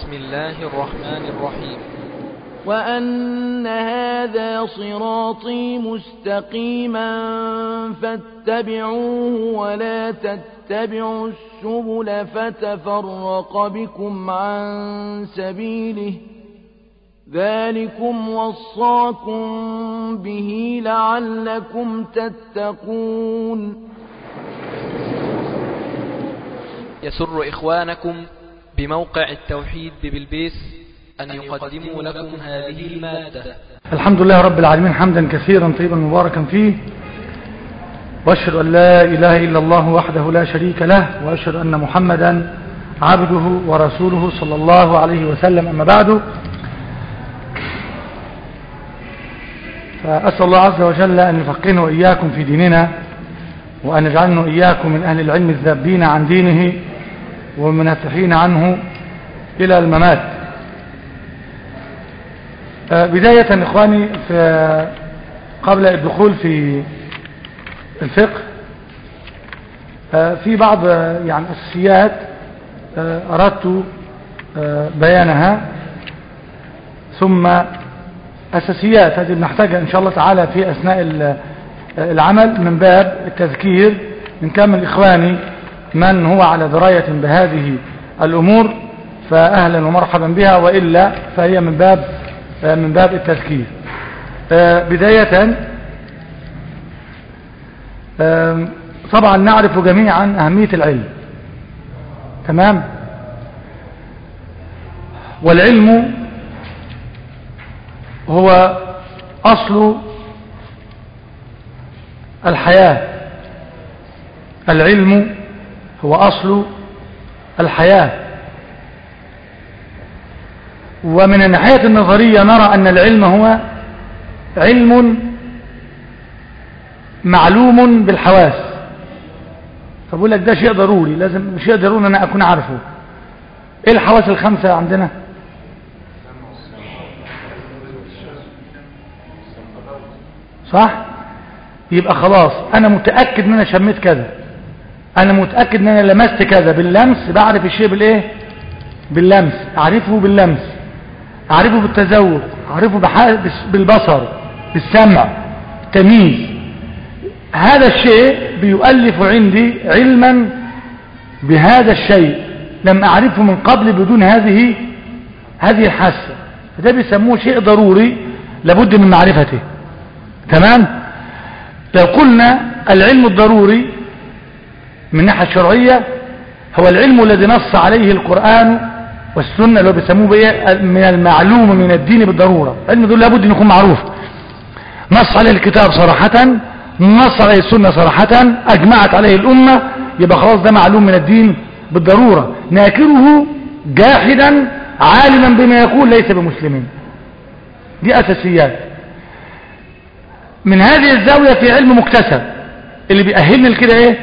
بسم الله الرحمن الرحيم وأن هذا صراطي مستقيما فاتبعوه ولا تتبعوا السبل فتفرق بكم عن سبيله ذلكم وصاكم به لعلكم تتقون يسر إخوانكم بموقع التوحيد ببلبيس أن يقدموا لكم هذه المادة الحمد لله رب العالمين حمدا كثيرا طيبا مباركا فيه واشهد أن لا إله إلا الله وحده لا شريك له واشهد أن محمدا عبده ورسوله صلى الله عليه وسلم أما بعد فأسأل الله عز وجل أن يفقهنا وإياكم في ديننا وأن يجعلنا إياكم من أهل العلم الذابين عن دينه والمنافحين عنه إلى الممات بداية إخواني في قبل الدخول في الفقه في بعض يعني أساسيات أردت بيانها ثم أساسيات هذه بنحتاجها إن شاء الله تعالى في أثناء العمل من باب التذكير من كان من إخواني من هو على دراية بهذه الأمور فأهلا ومرحبا بها وإلا فهي من باب من باب التذكير بداية طبعا نعرف جميعا أهمية العلم تمام والعلم هو أصل الحياة العلم هو أصل الحياة ومن الناحية النظرية نرى أن العلم هو علم معلوم بالحواس فبقول لك ده شيء ضروري لازم شيء ضروري أنا أكون عارفه إيه الحواس الخمسة عندنا صح يبقى خلاص أنا متأكد أن أنا شميت كذا أنا متأكد أن أنا لمست كذا باللمس بعرف الشيء بالإيه باللمس أعرفه باللمس أعرفه بالتذوق أعرفه بالبصر بالسمع تمييز هذا الشيء بيؤلف عندي علما بهذا الشيء لم أعرفه من قبل بدون هذه هذه الحاسة فده بيسموه شيء ضروري لابد من معرفته تمام لو قلنا العلم الضروري من الناحية الشرعية هو العلم الذي نص عليه القرآن والسنة اللي هو بيسموه بإيه من المعلوم من الدين بالضرورة العلم دول لابد أن يكون معروف نص عليه الكتاب صراحة نص عليه السنة صراحة أجمعت عليه الأمة يبقى خلاص ده معلوم من الدين بالضرورة ناكره جاحدا عالما بما يقول ليس بمسلمين دي أساسيات من هذه الزاوية في علم مكتسب اللي بيأهلني لكده ايه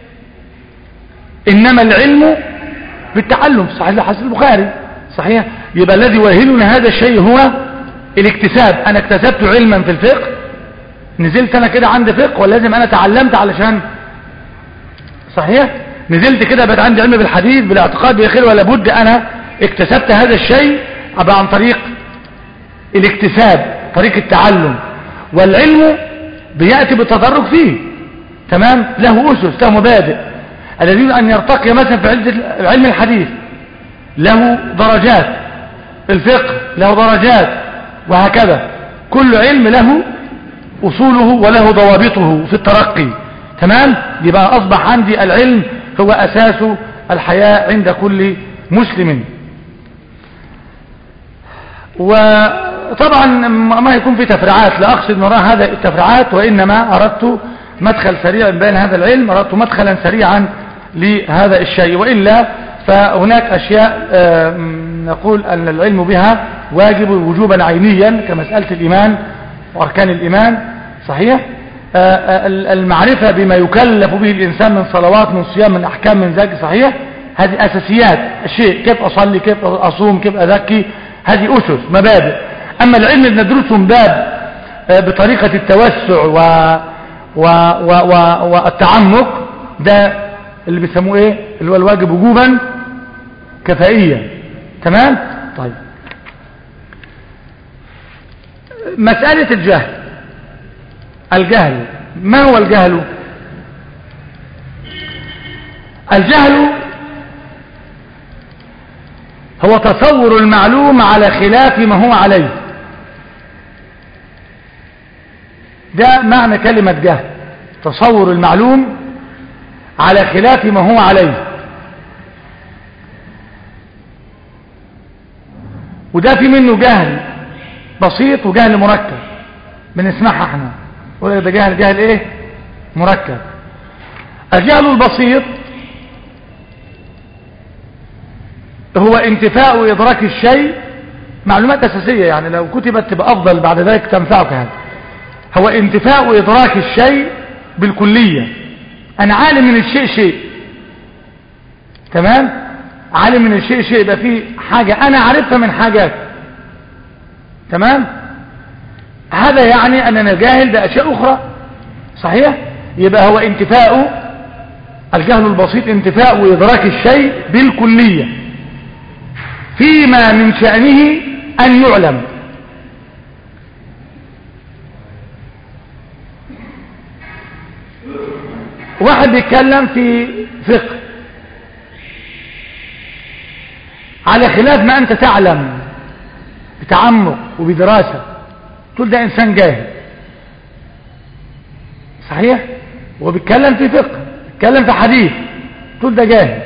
انما العلم بالتعلم صحيح حسن البخاري صحيح يبقى الذي يؤهلنا هذا الشيء هو الاكتساب انا اكتسبت علما في الفقه نزلت انا كده عندي فقه ولازم انا تعلمت علشان صحيح نزلت كده بقى عندي علم بالحديث بالاعتقاد بخير ولا بد انا اكتسبت هذا الشيء ابقى عن طريق الاكتساب طريق التعلم والعلم بيأتي بالتدرج فيه تمام له أسس له مبادئ الذي يريد أن يرتقي مثلا في علم الحديث له درجات الفقه له درجات وهكذا كل علم له أصوله وله ضوابطه في الترقي تمام يبقى أصبح عندي العلم هو أساس الحياة عند كل مسلم وطبعا ما يكون في تفريعات لا أقصد من وراء هذا التفريعات وإنما أردت مدخل سريع بين هذا العلم أردت مدخلا سريعا لهذا الشيء وإلا فهناك أشياء نقول أن العلم بها واجب وجوبا عينيا كمسألة الإيمان وأركان الإيمان صحيح المعرفة بما يكلف به الإنسان من صلوات من صيام من أحكام من ذلك صحيح هذه أساسيات الشيء كيف أصلي كيف أصوم كيف أذكي هذه أسس مبادئ أما العلم اللي ندرسه من باب بطريقة التوسع و و و و والتعمق ده اللي بيسموه ايه اللي هو الواجب وجوبا كفائيا تمام طيب مسألة الجهل الجهل ما هو الجهل الجهل هو تصور المعلوم على خلاف ما هو عليه ده معنى كلمة جهل تصور المعلوم على خلاف ما هو عليه وده في منه جهل بسيط وجهل مركب بنسمعها احنا يقول لك ده جهل جهل ايه مركب الجهل البسيط هو انتفاء إدراك الشيء معلومات أساسية يعني لو كتبت تبقى أفضل بعد ذلك تنفعك هذا هو انتفاء إدراك الشيء بالكلية أنا عالم من الشيء شيء تمام عالم من الشيء شيء يبقى فيه حاجة أنا عارفها من حاجات تمام هذا يعني أننا جاهل بأشياء أخرى صحيح يبقى هو انتفاء الجهل البسيط انتفاء إدراك الشيء بالكلية فيما من شأنه أن يعلم واحد بيتكلم في فقه على خلاف ما أنت تعلم بتعمق وبدراسة تقول ده إنسان جاهل صحيح هو بيتكلم في فقه بيتكلم في حديث تقول ده جاهل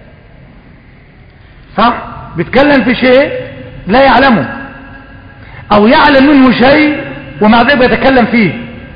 صح بيتكلم في شيء لا يعلمه او يعلم منه شيء ومع ذلك يتكلم فيه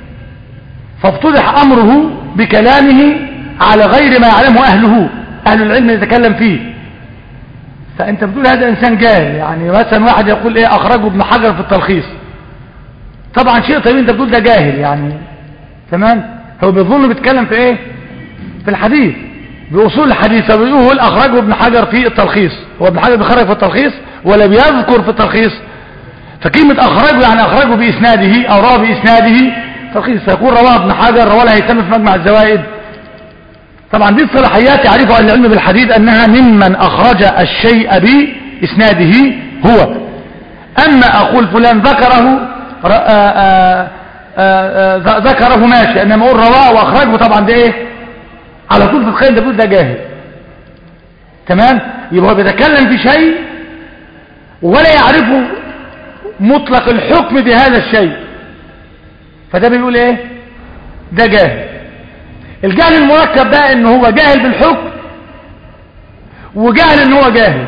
فافتضح امره بكلامه على غير ما يعلمه اهله اهل العلم يتكلم فيه فانت بتقول هذا انسان جاهل يعني مثلا واحد يقول ايه اخرجه ابن حجر في التلخيص طبعا شيء طيب انت بتقول ده جاهل يعني تمام هو بيظن بيتكلم في ايه في الحديث بأصول الحديث بيقول أخرجه ابن حجر في التلخيص هو ابن حجر بيخرج في التلخيص ولا بيذكر في التلخيص فكلمة أخرجه يعني أخرجه بإسناده أو رواه بإسناده تلخيص فيكون رواه ابن حجر رواه الهيثم في مجمع الزوائد طبعا دي الصلاحيات يعرفها أهل العلم بالحديث أنها ممن أخرج الشيء بإسناده هو أما أقول فلان ذكره آآ آآ ذكره ماشي أنما أقول رواه وأخرجه طبعا ده إيه على طول تتخيل ده بيقول ده جاهل تمام يبقى هو بيتكلم في شيء ولا يعرفه مطلق الحكم بهذا الشيء فده بيقول ايه ده جاهل الجهل المركب بقى ان هو جاهل بالحكم وجاهل ان هو جاهل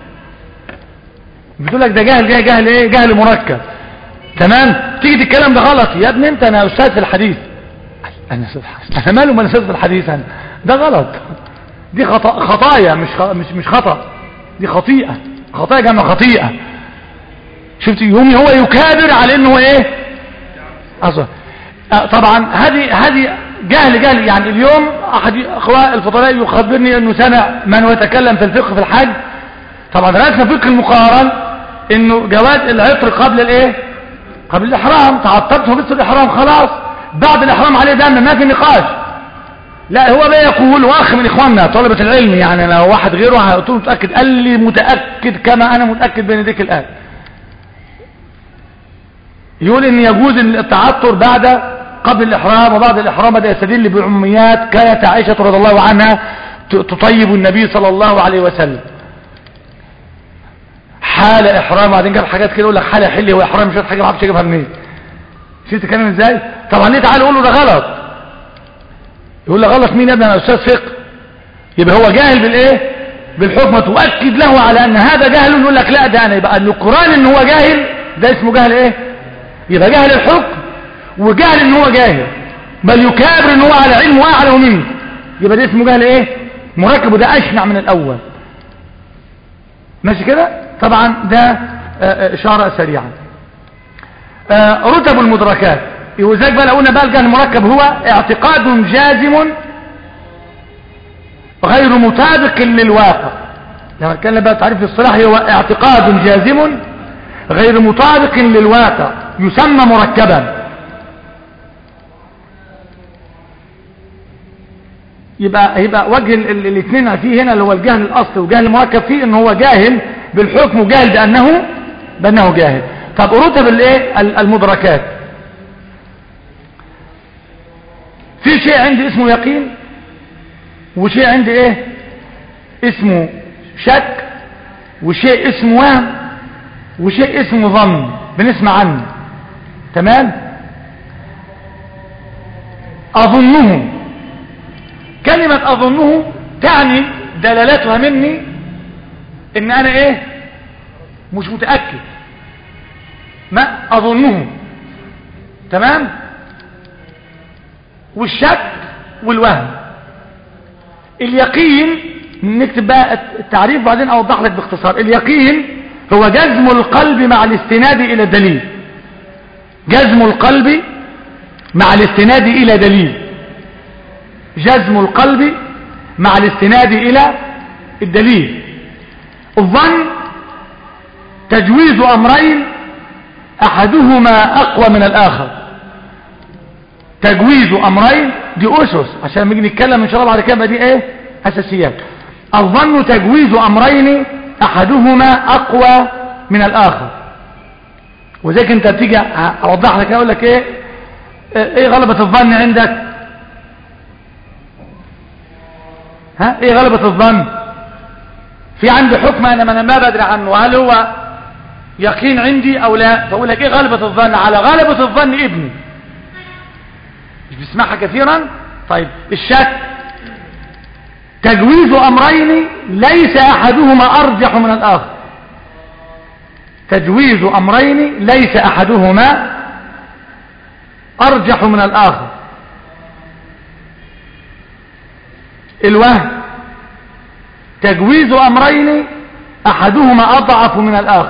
بتقول لك ده جاهل جاهل جاهل ايه جهل مركب تمام تيجي الكلام ده غلط يا ابني انت انا استاذ في الحديث انا استاذ انا ماله ما انا استاذ في الحديث انا ده غلط دي خطأ خطايا مش خ... مش مش خطأ دي خطيئة خطايا جمع خطيئة شفت يومي هو يكابر على انه ايه اصلا طبعا هذه هذه جهل جهل يعني اليوم احد اخوة الفضلاء يخبرني انه سمع من هو يتكلم في الفقه في الحج طبعا درسنا فقه المقارن انه جواز العطر قبل الايه قبل الاحرام تعطبت بس الاحرام خلاص بعد الاحرام عليه دم ما في نقاش لا هو بقى يقول واخ من اخواننا طلبة العلم يعني لو واحد غيره هقول له متأكد قال لي متأكد كما انا متأكد بين يديك الان يقول ان يجوز التعطر بعد قبل الاحرام وبعد الاحرام ده يستدل بعميات كانت عائشة رضي الله عنها تطيب النبي صلى الله عليه وسلم حال احرام بعدين جاب حاجات كده يقول لك حاله حلي واحرام مش حاجه ما اعرفش اجيبها منين شفت الكلام ازاي طبعا ليه تعالى قول له ده غلط يقول لك غلط مين يا ابني انا استاذ فقه يبقى هو جاهل بالايه بالحكم تؤكد له على ان هذا جهل يقول لك لا ده انا يبقى القران ان هو جاهل ده اسمه جهل ايه يبقى جهل الحكم وجهل ان هو جاهل بل يكابر ان هو على علم واعلم منه يبقى ده اسمه جهل ايه مركب وده اشنع من الاول ماشي كده طبعا ده اشاره سريعه رتب المدركات وذلك بقى لو قلنا بقى الجهل المركب هو اعتقاد جازم غير مطابق للواقع لما كان بقى تعريف الصلاح هو اعتقاد جازم غير مطابق للواقع يسمى مركبا يبقى يبقى وجه الاثنين فيه هنا اللي هو الجهل الاصلي والجهل المركب فيه ان هو جاهل بالحكم وجاهل بأنه بأنه جاهل طب رتب الايه المدركات في شيء عندي اسمه يقين وشيء عندي ايه اسمه شك وشيء اسمه وهم وشيء اسمه ظن بنسمع عنه تمام اظنه كلمة اظنه تعني دلالتها مني ان انا ايه مش متأكد ما اظنه تمام والشك والوهم اليقين نكتب بقى التعريف بعدين اوضح لك باختصار اليقين هو جزم القلب مع الاستناد الى الدليل جزم القلب مع الاستناد الى دليل جزم القلب مع الاستناد الى الدليل الظن تجويز امرين احدهما اقوى من الاخر تجويز امرين دي اسس عشان لما نيجي نتكلم ان شاء الله بعد كده دي ايه اساسيات الظن تجويز امرين احدهما اقوى من الاخر وذلك انت بتيجي اوضح لك اقول لك ايه ايه غلبة الظن عندك ها ايه غلبة الظن في عندي حكم انا ما ما بدري عنه هل هو يقين عندي او لا فاقول لك ايه غلبة الظن على غلبة الظن ابني مش بسمعها كثيرا طيب الشك تجويز امرين ليس احدهما ارجح من الاخر تجويز امرين ليس احدهما ارجح من الاخر الوهم تجويز امرين احدهما اضعف من الاخر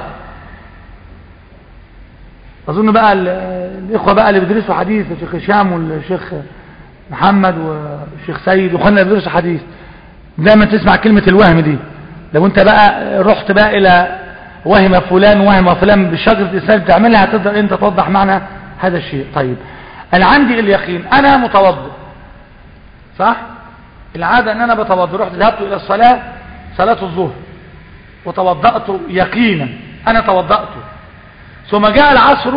اظن بقى الاخوه بقى اللي بيدرسوا حديث الشيخ هشام والشيخ محمد والشيخ سيد واخواننا اللي بيدرسوا حديث دايما تسمع كلمه الوهم دي لو انت بقى رحت بقى الى وهم فلان وهم فلان بشجره الاسلام بتعملها هتقدر انت توضح معنى هذا الشيء طيب انا عندي اليقين انا متوضئ صح العاده ان انا بتوضا رحت ذهبت الى الصلاه صلاه الظهر وتوضأت يقينا انا توضأت ثم جاء العصر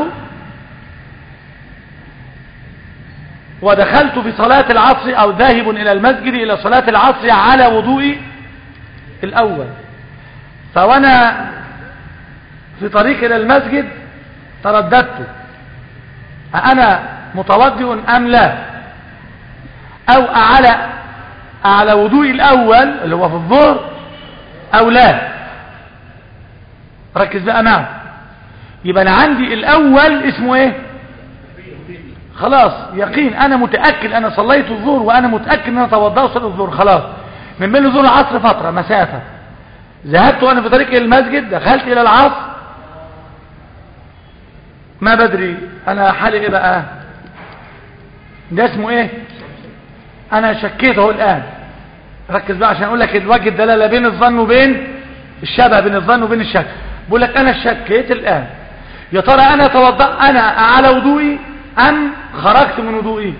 ودخلت في صلاة العصر او ذاهب الى المسجد الى صلاة العصر على وضوئي الاول فوانا في طريق الى المسجد ترددت أنا متوضئ أم لا أو أعلى على وضوء الأول اللي هو في الظهر أو لا ركز بقى معي يبقى أنا عندي الأول اسمه إيه خلاص يقين أنا متأكد أنا صليت الظهر وأنا متأكد أن أنا توضأت صلاة الظهر خلاص من بين الظهر العصر فترة مسافة ذهبت وأنا في طريق إلى المسجد دخلت إلى العصر ما بدري انا حالي ايه بقى ده اسمه ايه انا شكيت اهو الان ركز بقى عشان اقول لك الوجه الدلاله بين الظن وبين الشبه بين الظن وبين الشك بقول لك انا شكيت الان يا ترى انا توضأ انا على وضوئي ام خرجت من وضوئي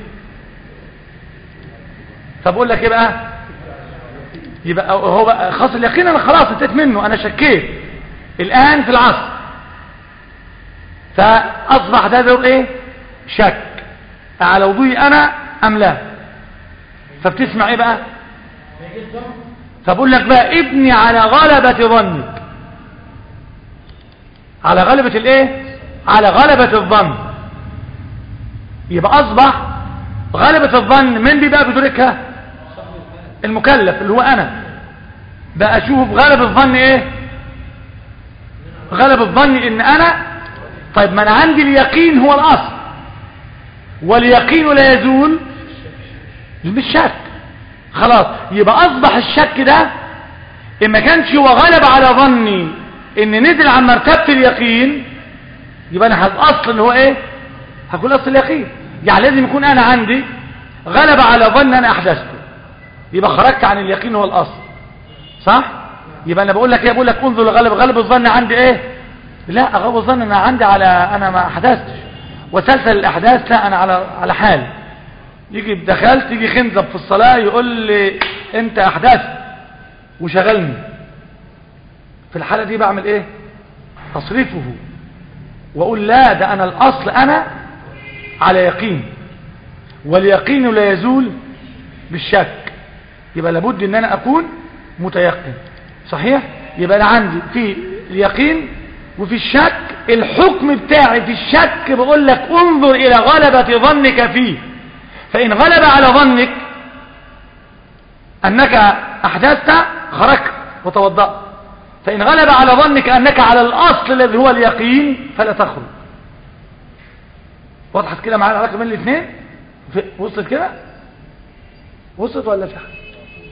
طب اقول لك ايه بقى يبقى هو بقى خاص اليقين انا خلاص انتهيت منه انا شكيت الان في العصر فأصبح ده دور ايه شك على وضوئي انا ام لا فبتسمع ايه بقى فبقول لك بقى ابني على غلبة ظنك على غلبة الايه على غلبة الظن يبقى اصبح غلبة الظن من بيبقى بيدركها المكلف اللي هو انا بقى اشوف غلب الظن ايه غلب الظن ان انا طيب ما انا عندي اليقين هو الاصل واليقين لا يزول بالشك خلاص يبقى اصبح الشك ده ان ما كانش هو غلب على ظني ان نزل عن مرتبة اليقين يبقى انا الاصل اللي هو ايه هقول اصل اليقين يعني لازم يكون انا عندي غلب على ظن انا احدثته يبقى خرجت عن اليقين هو الاصل صح يبقى انا بقول لك ايه بقول لك انظر لغلب غلب الظن عندي ايه لا اغلب الظن انا عندي على انا ما احدثتش وسلسل الاحداث لا انا على على حال يجي دخلت يجي خنزب في الصلاة يقول لي انت احدثت وشغلني في الحالة دي بعمل ايه اصرفه واقول لا ده انا الاصل انا على يقين واليقين لا يزول بالشك يبقى لابد ان انا اكون متيقن صحيح يبقى انا عندي في اليقين وفي الشك الحكم بتاعي في الشك بقول لك انظر الى غلبة ظنك فيه فان غلب على ظنك انك احدثت خرجت وتوضأت فان غلب على ظنك انك على الاصل الذي هو اليقين فلا تخرج وضحت كده معايا العلاقه بين الاثنين وصلت كده وصلت ولا في حاجه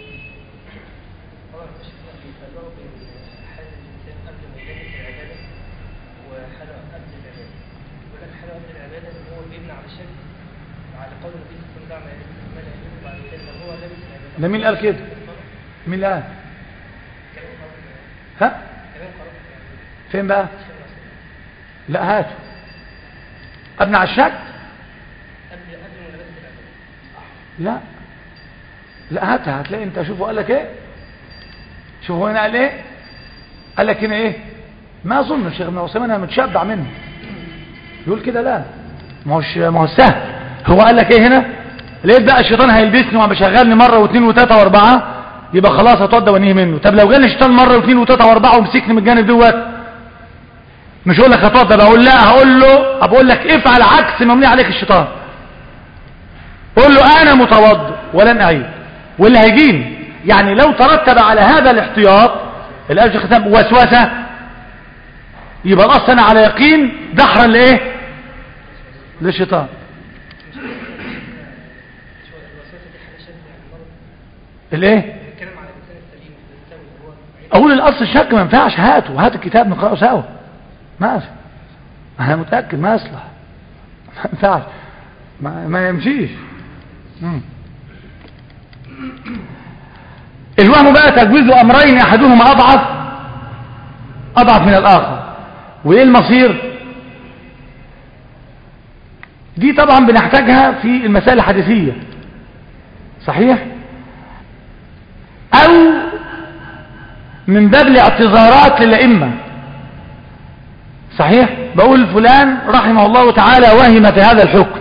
طبعا مش في فرق بين حال الانسان قبل ما يجهز العباده وحاله قبل العباده يقول لك حاله قبل العباده ان هو بيبني على شك على قول النبي صلى الله عليه وسلم ما لا يجوز بعد كده لو هو لابس العباده ده مين قال كده مين اللي قال كلام خلاص ها كلام خلاص فين بقى لا هاتوا ابني على الشك قبل قبل ما لابس العباده لا لا هاتها هتلاقي انت شوفوا قال لك ايه شوفوا هنا قال ايه قال لك هنا ايه ما اظن الشيخ ابن عثيمين انا متشبع منه يقول كده لا ما هوش ما هو سهل هو قال لك ايه هنا لقيت بقى الشيطان هيلبسني وبشغلني مره واثنين وثلاثه واربعه يبقى خلاص اتوضى وانهي منه طب لو جالي الشيطان مره واثنين وثلاثه واربعه ومسكني من الجانب دوت مش هقول لك اتوضى بقول لا هقول له بقول لك افعل عكس ما ممنوع عليك الشيطان قول له انا متوضئ ولن اعيد واللي هيجيني يعني لو ترتب على هذا الاحتياط الالف ختام وسوسه يبقى الاصل انا على يقين دحرا لايه للشيطان مش هو الوسوسه دي حاجه شاذه يعني مرض الايه بنتكلم على الانسان السليم السوي اللي هو عين اقول الاصل الشك ما ينفعش هاته هات الكتاب نقراه سوا ما ينفع. انا متاكد ما يصلح ما ينفعش ما, ما يمشيش مم. الوهم بقى تجويز امرين احدهما اضعف اضعف من الاخر وايه المصير دي طبعا بنحتاجها في المسائل الحديثيه صحيح او من باب الاعتذارات للأئمة صحيح بقول فلان رحمه الله تعالى وهم في هذا الحكم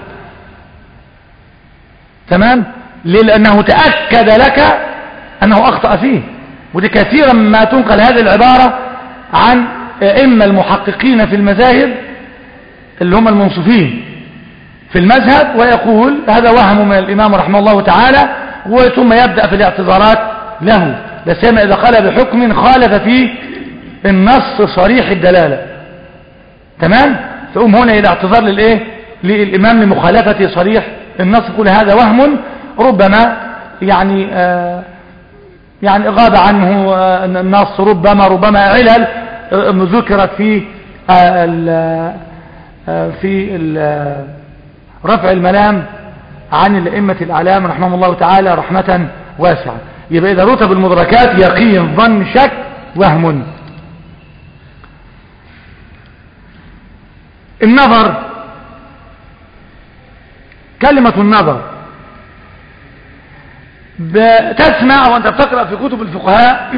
تمام ليه لأنه تأكد لك أنه أخطأ فيه ودي كثيرا ما تنقل هذه العبارة عن أئمة المحققين في المذاهب اللي هم المنصفين في المذهب ويقول هذا وهم من الإمام رحمه الله تعالى ثم يبدأ في الاعتذارات له لا سيما إذا قال بحكم خالف فيه النص صريح الدلالة تمام فأم هنا إلى اعتذار للإيه للإمام لمخالفة صريح النص يقول هذا وهم ربما يعني آه يعني غاب عنه آه النص ربما ربما علل آه ذكرت في في رفع الملام عن الأئمة الأعلام رحمهم الله تعالى رحمة واسعة يبقى إذا رتب المدركات يقين ظن شك وهم النظر كلمة النظر تسمع وانت بتقرأ في كتب الفقهاء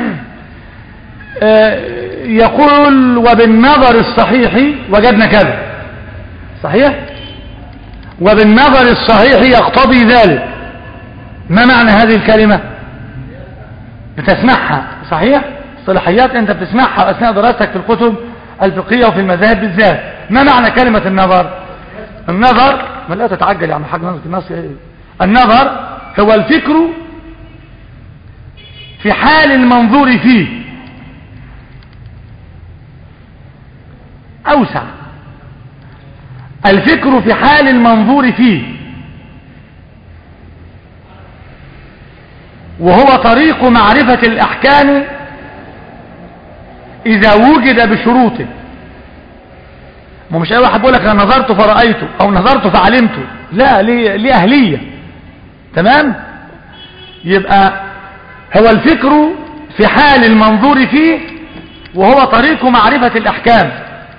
يقول وبالنظر الصحيح وجدنا كذا صحيح وبالنظر الصحيح يقتضي ذلك ما معنى هذه الكلمة بتسمعها صحيح صلاحيات انت بتسمعها اثناء دراستك في الكتب الفقهية وفي المذاهب بالذات ما معنى كلمة النظر النظر ما لا تتعجل يا عم حاج نظر الناس النظر هو الفكر في حال المنظور فيه اوسع الفكر في حال المنظور فيه وهو طريق معرفة الأحكام إذا وجد بشروطه ما مش أي واحد بيقول لك أنا نظرت فرأيته أو نظرت فعلمته لا ليه, ليه أهلية تمام يبقى هو الفكر في حال المنظور فيه وهو طريق معرفة الأحكام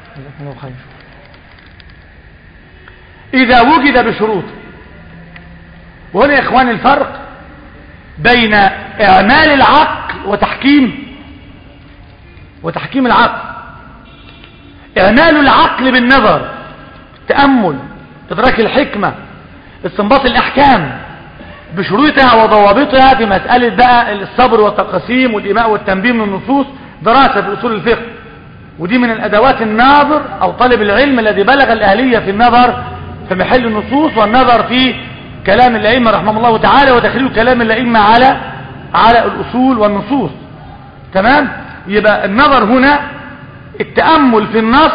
إذا وجد بشروطه وهنا يا إخوان الفرق بين إعمال العقل وتحكيم وتحكيم العقل اعمال العقل بالنظر تأمل ادراك الحكمة استنباط الاحكام بشروطها وضوابطها في مسألة بقى الصبر والتقسيم والإماء والتنبيه من النصوص دراسة في أصول الفقه ودي من الأدوات الناظر أو طالب العلم الذي بلغ الأهلية في النظر في محل النصوص والنظر في كلام الأئمة رحمه الله تعالى وتخريج كلام الأئمة على على الأصول والنصوص تمام يبقى النظر هنا التأمل في النص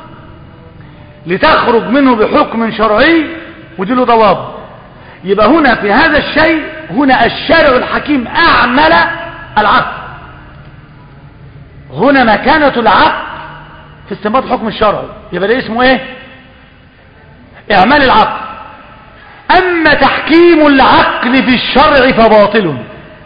لتخرج منه بحكم شرعي ودي له ضوابط يبقى هنا في هذا الشيء هنا الشارع الحكيم أعمل العقل هنا مكانة العقل في استنباط الحكم الشرعي يبقى ده اسمه ايه اعمال العقل اما تحكيم العقل في الشرع فباطل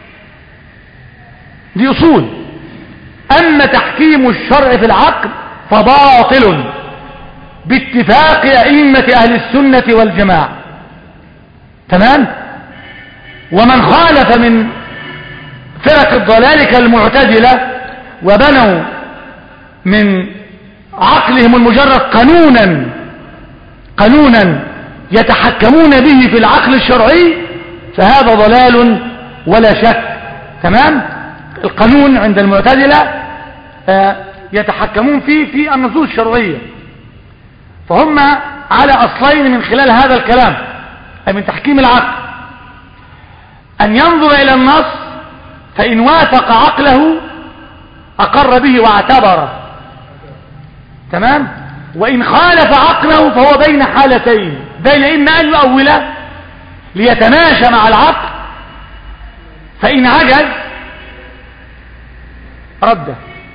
دي اصول اما تحكيم الشرع في العقل فباطل باتفاق ائمة اهل السنة والجماعة تمام ومن خالف من فرق الضلال كالمعتزلة وبنوا من عقلهم المجرد قانونا قانونا يتحكمون به في العقل الشرعي فهذا ضلال ولا شك تمام القانون عند المعتزلة آه، يتحكمون فيه في النصوص الشرعية فهم على أصلين من خلال هذا الكلام أي من تحكيم العقل أن ينظر إلى النص فإن وافق عقله أقر به واعتبره تمام وإن خالف عقله فهو بين حالتين بين إما أن يؤوله ليتماشى مع العقل فإن عجز رده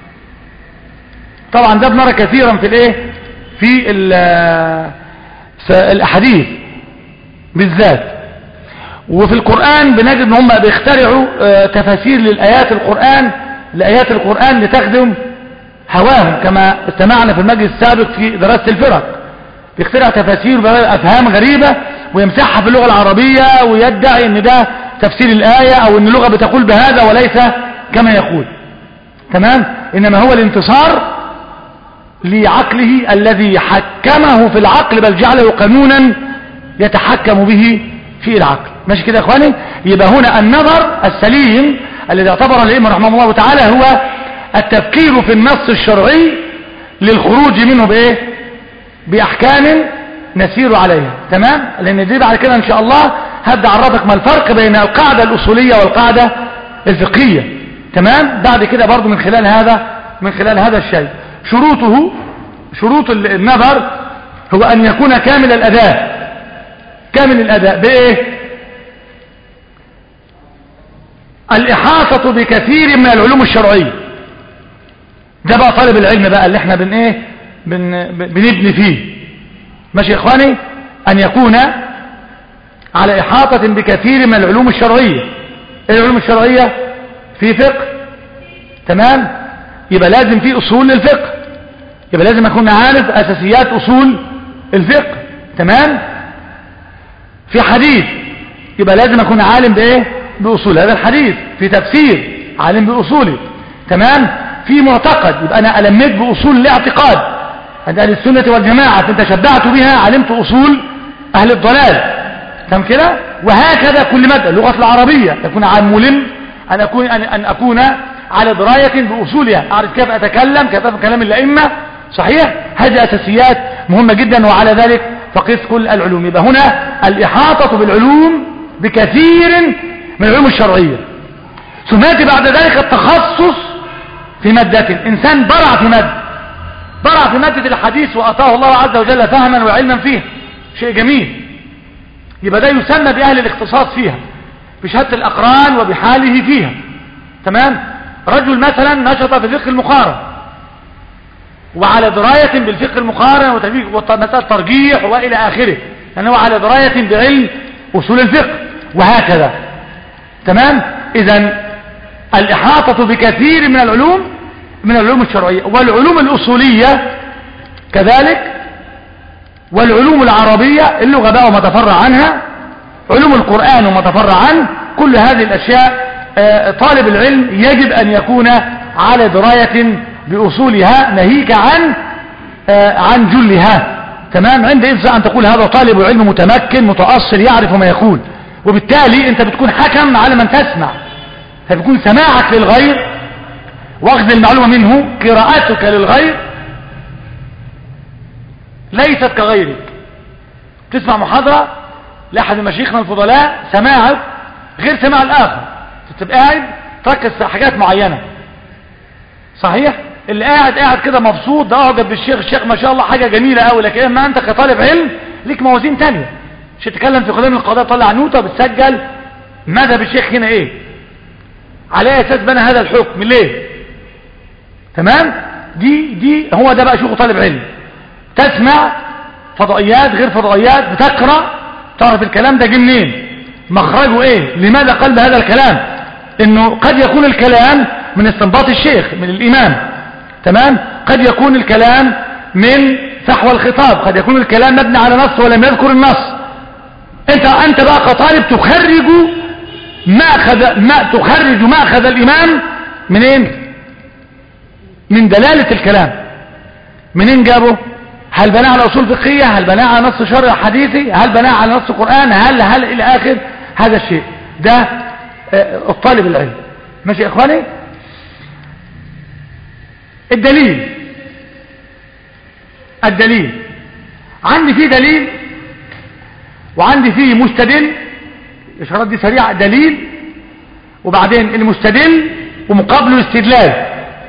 طبعا ده بنرى كثيرا في الايه في الاحاديث بالذات وفي القرآن بنجد ان هم بيخترعوا آه، تفاسير للآيات القرآن لآيات القرآن لتخدم هواهم كما استمعنا في المجلس السابق في دراسة الفرق بيخترع تفاسير وأفهام غريبة ويمسحها في اللغة العربية ويدعي ان ده تفسير الآية او ان اللغة بتقول بهذا وليس كما يقول تمام انما هو الانتصار لعقله الذي حكمه في العقل بل جعله قانونا يتحكم به في العقل ماشي كده يا اخواني يبقى هنا النظر السليم الذي اعتبر الائمه رحمه الله تعالى هو التفكير في النص الشرعي للخروج منه بايه باحكام نسير عليها تمام لان دي بعد كده ان شاء الله هبدا اعرفك ما الفرق بين القاعده الاصوليه والقاعده الفقهيه تمام بعد كده برضو من خلال هذا من خلال هذا الشيء شروطه شروط النظر هو ان يكون كامل الاداء كامل الاداء بايه الاحاطه بكثير من العلوم الشرعيه ده بقى طالب العلم بقى اللي احنا بن ايه بن بنبني فيه ماشي يا اخواني ان يكون على احاطة بكثير من العلوم الشرعية ايه العلوم الشرعية في فقه تمام يبقى لازم في اصول للفقه يبقى لازم اكون عارف اساسيات اصول الفقه تمام في حديث يبقى لازم اكون عالم بايه باصول هذا الحديث في تفسير عالم باصوله تمام في معتقد يبقى انا الميت باصول الاعتقاد عند اهل السنه والجماعه انت شبعت بها علمت اصول اهل الضلال تمام كده وهكذا كل ماده اللغه العربيه يكون عام ملم ان اكون ان, أن اكون على درايه باصولها اعرف كيف اتكلم كيف افهم كلام الائمه صحيح هذه اساسيات مهمه جدا وعلى ذلك فقس كل العلوم يبقى هنا الاحاطه بالعلوم بكثير من العلوم الشرعيه ثم ياتي بعد ذلك التخصص في مادة إنسان برع في مادة برع في مادة الحديث وأعطاه الله عز وجل فهما وعلما فيها شيء جميل يبقى ده يسمى بأهل الاختصاص فيها بشهادة الأقران وبحاله فيها تمام رجل مثلا نشط في الفقه المقارن وعلى دراية بالفقه المقارن ومسألة ترجيح وإلى آخره لأنه يعني على دراية بعلم أصول الفقه وهكذا تمام إذا الإحاطة بكثير من العلوم من العلوم الشرعية والعلوم الأصولية كذلك والعلوم العربية اللغة بقى وما تفرع عنها علوم القرآن وما تفرع عنه كل هذه الأشياء طالب العلم يجب أن يكون على دراية بأصولها ناهيك عن آه عن جلها تمام عندئذ أن تقول هذا طالب علم متمكن متأصل يعرف ما يقول وبالتالي أنت بتكون حكم على من تسمع فبيكون سماعك للغير واخذ المعلومة منه قراءتك للغير ليست كغيرك تسمع محاضرة لأحد مشايخنا الفضلاء سماعك غير سماع الآخر تبقى قاعد تركز في حاجات معينة صحيح اللي قاعد قاعد كده مبسوط ده اعجب بالشيخ الشيخ ما شاء الله حاجة جميلة قوي لكن اما انت كطالب علم ليك موازين تانية مش تتكلم في قدام القضاء طلع نوتة بتسجل ماذا بالشيخ هنا ايه على اي اساس بنى هذا الحكم ليه تمام دي دي هو ده بقى شغل طالب علم تسمع فضائيات غير فضائيات بتقرا تعرف الكلام ده جه منين مخرجه ايه لماذا قال بهذا الكلام انه قد يكون الكلام من استنباط الشيخ من الامام تمام قد يكون الكلام من فحوى الخطاب قد يكون الكلام مبني على نص ولم يذكر النص انت انت بقى كطالب تخرج ماخذ ما تخرج ماخذ الامام منين من دلالة الكلام منين جابه هل بناء على اصول فقهية هل بناء على نص شرع حديثي هل بناء على نص قرآن هل هل الى اخر هذا الشيء ده الطالب العلم ماشي يا اخواني الدليل الدليل عندي فيه دليل وعندي فيه مستدل الاشارات دي سريعه دليل وبعدين المستدل ومقابله استدلال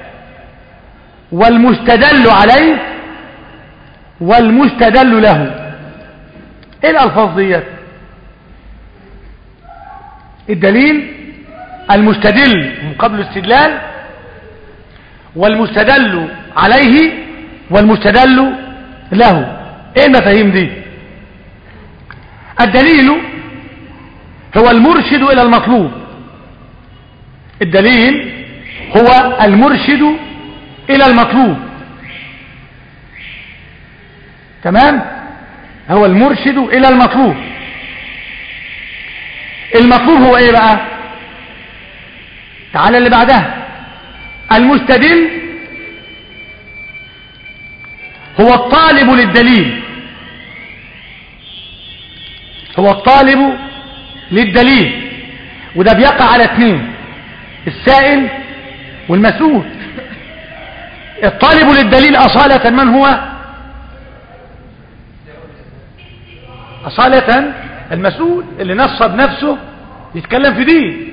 والمستدل عليه والمستدل له ايه الالفاظ ديت الدليل المستدل مقابل الاستدلال والمستدل عليه والمستدل له ايه المفاهيم دي الدليل هو المرشد الى المطلوب الدليل هو المرشد الى المطلوب تمام هو المرشد الى المطلوب المطلوب هو ايه بقى تعالى اللي بعدها المستدل هو الطالب للدليل هو الطالب للدليل وده بيقع على اثنين السائل والمسؤول الطالب للدليل أصالة من هو أصالة المسؤول اللي نصب نفسه يتكلم في دين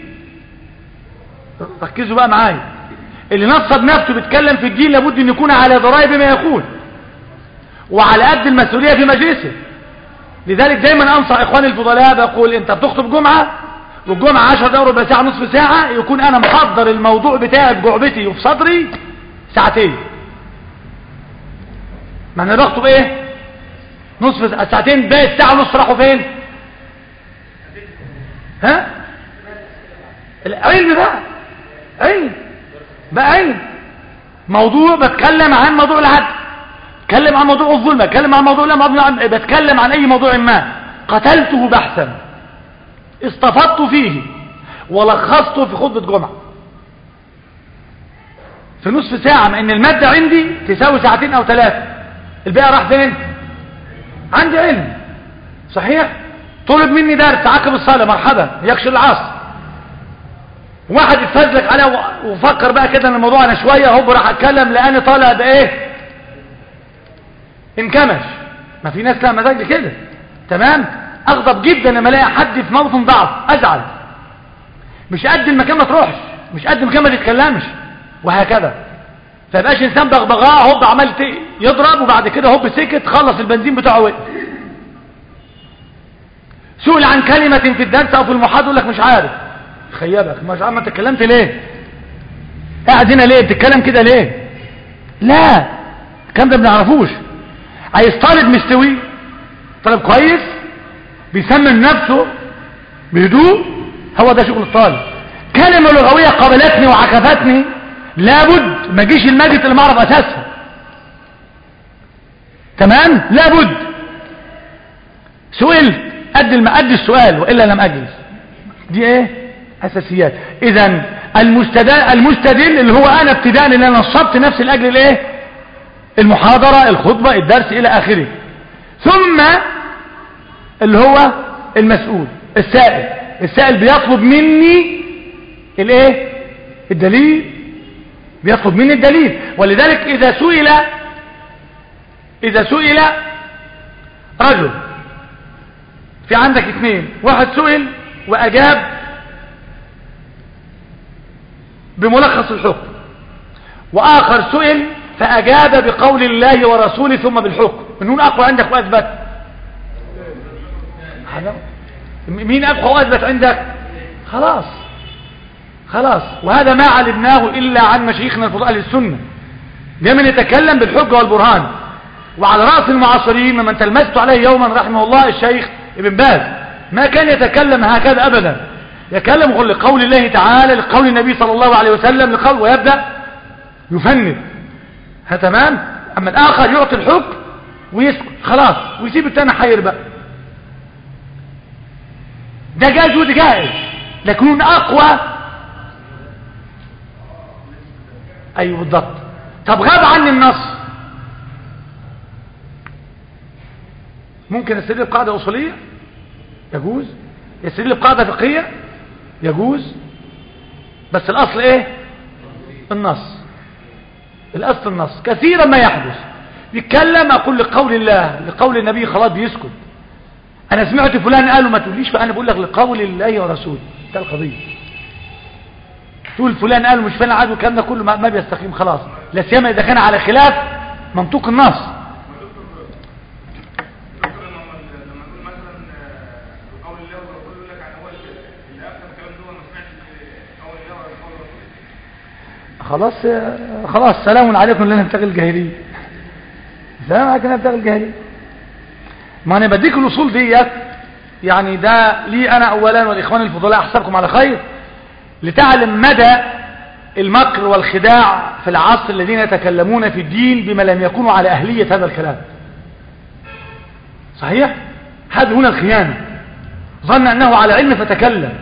ركزوا بقى معايا اللي نصب نفسه بيتكلم في الدين لابد ان يكون على درايه بما يقول وعلى قد المسؤوليه في مجلسه لذلك دايما انصح اخواني الفضلاء بقول انت بتخطب جمعه والجمعه 10 دقائق ربع ساعه نصف ساعه يكون انا محضر الموضوع بتاعي في جعبتي وفي صدري ساعتين ما انا بخطب ايه نصف ساعتين باقي الساعه ونص راحوا فين ها العلم بقى علم بقى علم موضوع بتكلم عن موضوع العدل بتكلم عن موضوع الظلم بتكلم عن موضوع الامر بتكلم عن اي موضوع ما قتلته بحثا استفدت فيه ولخصته في خطبة جمعة في نصف ساعة مع ان المادة عندي تساوي ساعتين او ثلاثة الباقي راح فين عندي علم صحيح طلب مني درس عقب الصلاة مرحبا يكشف العصر واحد يتفزلك عليه وفكر بقى كده ان الموضوع انا شوية هوب راح اتكلم لاني طالع بايه انكمش ما في ناس لها مزاج كده تمام اغضب جدا لما الاقي حد في موطن ضعف ازعل مش قد المكان ما تروحش مش قد المكان ما تتكلمش وهكذا فيبقاش انسان بغبغاء هوب عمال يضرب وبعد كده هوب سكت خلص البنزين بتاعه وقت سئل عن كلمة في الدرس او في المحاضرة يقول لك مش عارف خيبك مش عارف ما اتكلمت ليه قاعد هنا ليه بتتكلم كده ليه لا الكلام ده ما بنعرفوش عايز طالب مستوي طالب كويس بيسمن نفسه بهدوء هو ده شغل الطالب كلمة لغوية قابلتني وعكفتني لابد ما اجيش المجلس اللي ما اعرف اساسها تمام لابد سئلت قد الم... قد السؤال والا لم اجلس دي ايه اساسيات اذا المستدل, المستدل اللي هو انا ابتداء اللي انا نصبت نفسي لاجل الايه المحاضرة الخطبة الدرس الى اخره ثم اللي هو المسؤول السائل السائل بيطلب مني الايه الدليل بيطلب مني الدليل ولذلك اذا سئل اذا سئل رجل في عندك اثنين واحد سئل واجاب بملخص الحكم واخر سئل فاجاب بقول الله ورسوله ثم بالحكم من هنا اقوى عندك واثبت هذا مين أبقى وأثبت عندك خلاص خلاص وهذا ما علمناه إلا عن مشايخنا الفضلاء أهل السنة لمن يتكلم بالحجة والبرهان وعلى رأس المعاصرين من تلمست عليه يوما رحمه الله الشيخ ابن باز ما كان يتكلم هكذا أبدا يتكلم لقول الله تعالى لقول النبي صلى الله عليه وسلم لقول ويبدأ يفند ها تمام أما الآخر يعطي الحكم ويسكت خلاص ويسيب التاني حير بقى ده جائز وده جائز لكن اقوى ايوه بالضبط طب غاب عني النص ممكن استدل بقاعدة اصولية يجوز يستدل بقاعدة فقهية يجوز بس الاصل ايه النص الاصل النص كثيرا ما يحدث يتكلم اقول لقول الله لقول النبي خلاص بيسكت انا سمعت فلان قالوا ما تقوليش بقى انا بقول لك لقول الله ورسوله ده القضيه تقول فلان قالوا مش فلان عادوا الكلام ده كله ما بيستقيم خلاص لا سيما اذا كان على خلاف منطوق النص خلاص خلاص سلام عليكم لنا نبتغي الجاهليه سلام عليكم نبتغي الجاهليه ما انا بديك الاصول ديت يعني ده لي انا اولا والاخوان الفضلاء احسبكم على خير لتعلم مدى المكر والخداع في العصر الذين يتكلمون في الدين بما لم يكونوا على اهلية هذا الكلام صحيح هذا هنا الخيانة ظن انه على علم فتكلم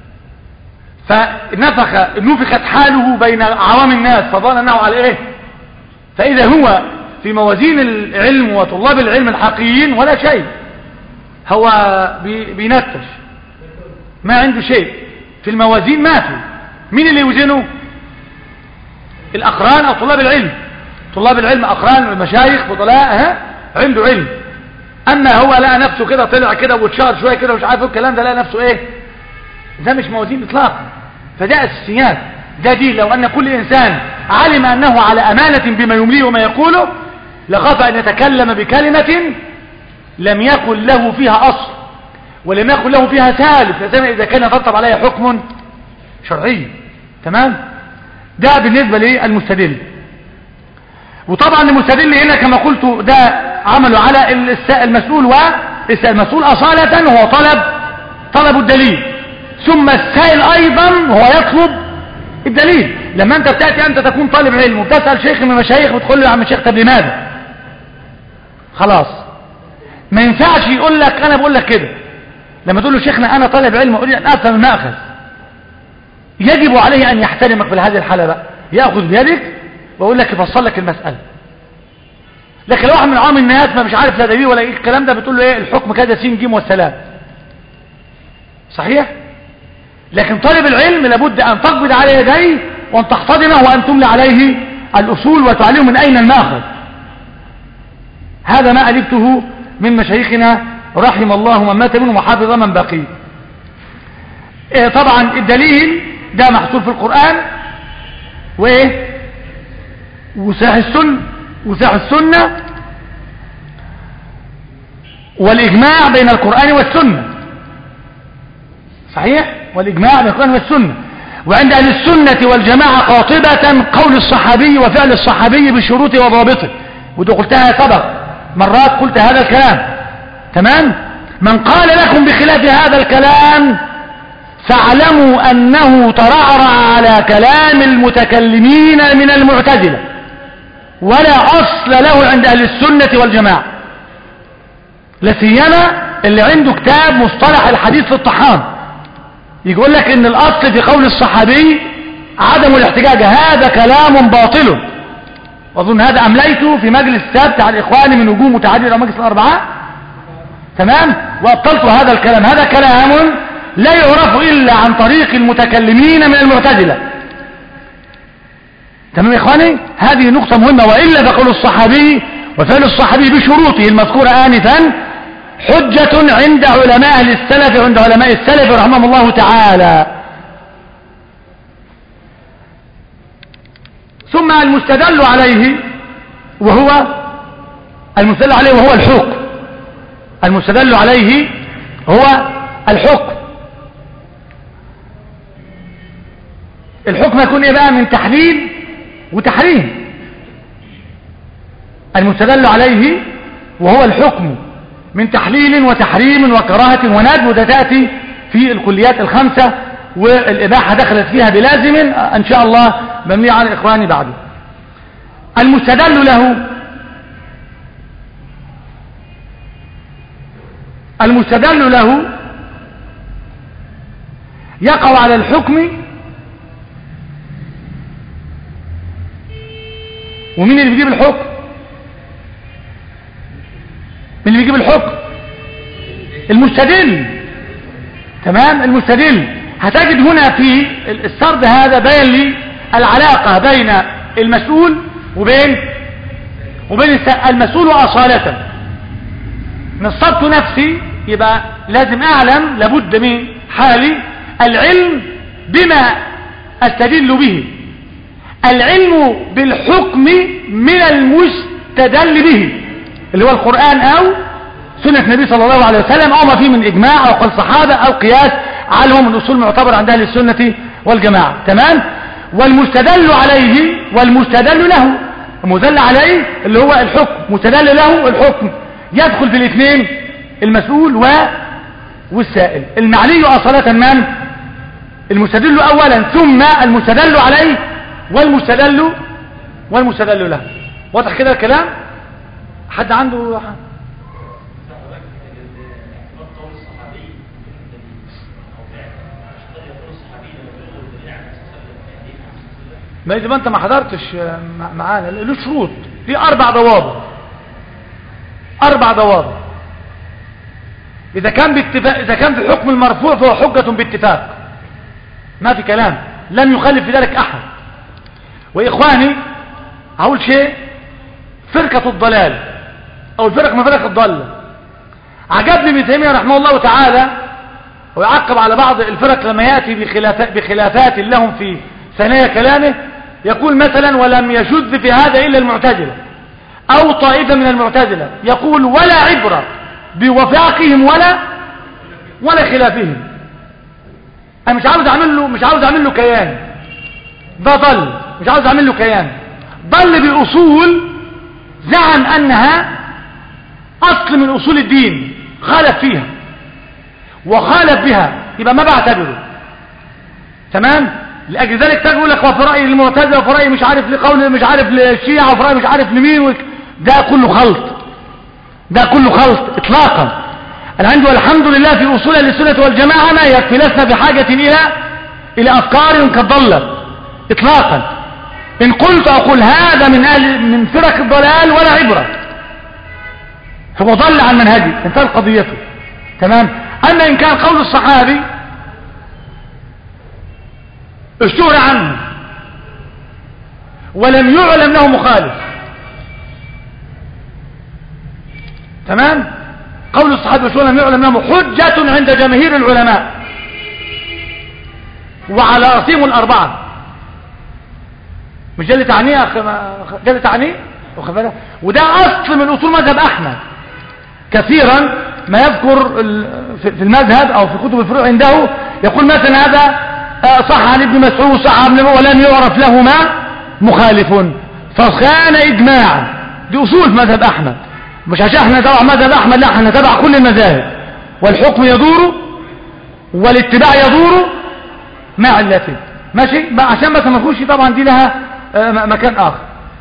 فنفخ نفخت حاله بين عوام الناس فظن انه على ايه فاذا هو في موازين العلم وطلاب العلم الحقيقيين ولا شيء هو بينتش ما عنده شيء في الموازين ما في مين اللي يوزنه الأقران أو طلاب العلم طلاب العلم أقران المشايخ فضلاء ها عنده علم أما هو لقى نفسه كده طلع كده واتشهر شوية كده ومش عارف الكلام ده لقى نفسه إيه ده مش موازين إطلاقا فده أساسيات ده دي لو أن كل إنسان علم أنه على أمانة بما يمليه وما يقوله لخاف أن يتكلم بكلمة لم يكن له فيها أصل ولم يكن له فيها سالف لسنا إذا كان يترتب عليها حكم شرعي تمام ده بالنسبة للمستدل وطبعا المستدل هنا كما قلت ده عمله على المسؤول والمسؤول أصالة هو طلب طلب الدليل ثم السائل أيضا هو يطلب الدليل لما أنت بتأتي أنت تكون طالب علم وبتسأل شيخ من المشايخ وتقول له يا عم الشيخ طب لماذا خلاص ما ينفعش يقول لك انا بقول لك كده لما تقول له شيخنا انا طالب علم اقول ان افهم الماخذ يجب عليه ان يحترمك في هذه الحاله بقى ياخذ بيدك واقول لك يفصل لك المساله لكن لو واحد من عوام الناس ما مش عارف لا دليل ولا ايه الكلام ده بتقول له ايه الحكم كذا سين جيم والسلام صحيح لكن طالب العلم لابد ان تقبض على يديه وان تحتضنه وان تملى عليه الاصول وتعلمه من اين الماخذ هذا ما ألفته من مشايخنا رحم الله من مات منهم وحافظ من بقي إيه طبعا الدليل ده محصور في القرآن وايه وساح السنة وساح السنة والإجماع بين القرآن والسنة صحيح والإجماع بين القرآن والسنة وعند أهل السنة والجماعة قاطبة قول الصحابي وفعل الصحابي بشروطه وضابطه وده قلتها سبق مرات قلت هذا الكلام تمام من قال لكم بخلاف هذا الكلام فاعلموا أنه ترعرع على كلام المتكلمين من المعتزلة ولا أصل له عند أهل السنة والجماعة لسيما اللي عنده كتاب مصطلح الحديث في الطحان يقول لك ان الأصل في قول الصحابي عدم الاحتجاج هذا كلام باطل واظن هذا امليته في مجلس السبت على الاخوان من وجوه متعدده او مجلس الاربعاء تمام وابطلت هذا الكلام هذا كلام لا يعرف الا عن طريق المتكلمين من المعتزله تمام يا اخواني هذه نقطه مهمه والا فقول الصحابي وفعل الصحابي بشروطه المذكوره انفا حجه عند علماء السلف عند علماء السلف رحمهم الله تعالى ثم المستدل عليه وهو المستدل عليه وهو الحكم المستدل عليه هو الحكم الحكم يكون ايه بقى من تحليل وتحريم المستدل عليه وهو الحكم من تحليل وتحريم وكراهة وندب وده تأتي في الكليات الخمسة والإباحة دخلت فيها بلازم إن شاء الله مبني على إخواني بعده المستدل له المستدل له يقع على الحكم ومين اللي بيجيب الحكم مين اللي بيجيب الحكم المستدل تمام المستدل هتجد هنا في السرد هذا بين لي العلاقة بين المسؤول وبين وبين المسؤول أصالة نصبت نفسي يبقى لازم أعلم لابد من حالي العلم بما أستدل به العلم بالحكم من المستدل به اللي هو القرآن أو سنة النبي صلى الله عليه وسلم أو ما فيه من إجماع أو قول صحابة أو قياس علم من أصول معتبر عند أهل السنة والجماعة تمام والمستدل عليه والمستدل له المدل عليه اللي هو الحكم مستدل له الحكم يدخل في الاثنين المسؤول و والسائل المعني أصالة من المستدل أولا ثم المستدل عليه والمستدل والمستدل له واضح كده الكلام حد عنده ما إذا ما أنت ما حضرتش معانا له شروط في أربع ضوابط أربع ضوابط إذا كان باتفاق إذا كان في حكم المرفوع فهو حجة باتفاق ما في كلام لم يخالف في ذلك أحد وإخواني هقول شيء فرقة الضلال أو الفرق من فرق الضالة عجبني ابن تيمية رحمه الله تعالى ويعقب على بعض الفرق لما يأتي بخلافات, بخلافات لهم في ثنايا كلامه يقول مثلا ولم يشذ في هذا إلا المعتزلة أو طائفة من المعتزلة يقول ولا عبرة بوفاقهم ولا ولا خلافهم أنا مش عاوز أعمل له مش عاوز أعمل له كيان ده ضل مش عاوز أعمل له كيان ضل بأصول زعم أنها أصل من أصول الدين خالف فيها وخالف بها يبقى ما بعتبره تمام لأجل ذلك تقول لك وفي رأي المعتزلة وفي رأي مش عارف لقول مش عارف للشيعة وفي رأي مش عارف لمين وك... ده كله خلط ده كله خلط اطلاقا انا عندي والحمد لله في اصول السنة والجماعة ما يكفي لسنا بحاجة الى الى افكار قد ضلت اطلاقا ان قلت اقول هذا من اهل من فرق الضلال ولا عبرة هو ضل عن منهجي انتهت قضيته تمام اما ان كان قول الصحابي اشتهر عنه ولم يعلم له مخالف تمام قول الصحابة اشتهر لم يعلم له حجة عند جماهير العلماء وعلى رأسهم الأربعة مش ده اللي تعنيه أخ... ده اللي تعنيه وده أصل من أصول مذهب أحمد كثيرا ما يذكر في المذهب أو في كتب الفروع عنده يقول مثلا هذا صح عن ابن مسعود صح عن ولم يعرف لهما مخالف فكان إجماعا دي أصول في مذهب أحمد مش عشان احنا نتبع مذهب أحمد لا احنا نتبع كل المذاهب والحكم يدور والاتباع يدور مع علته ماشي عشان بس ما نخش طبعا دي لها مكان آخر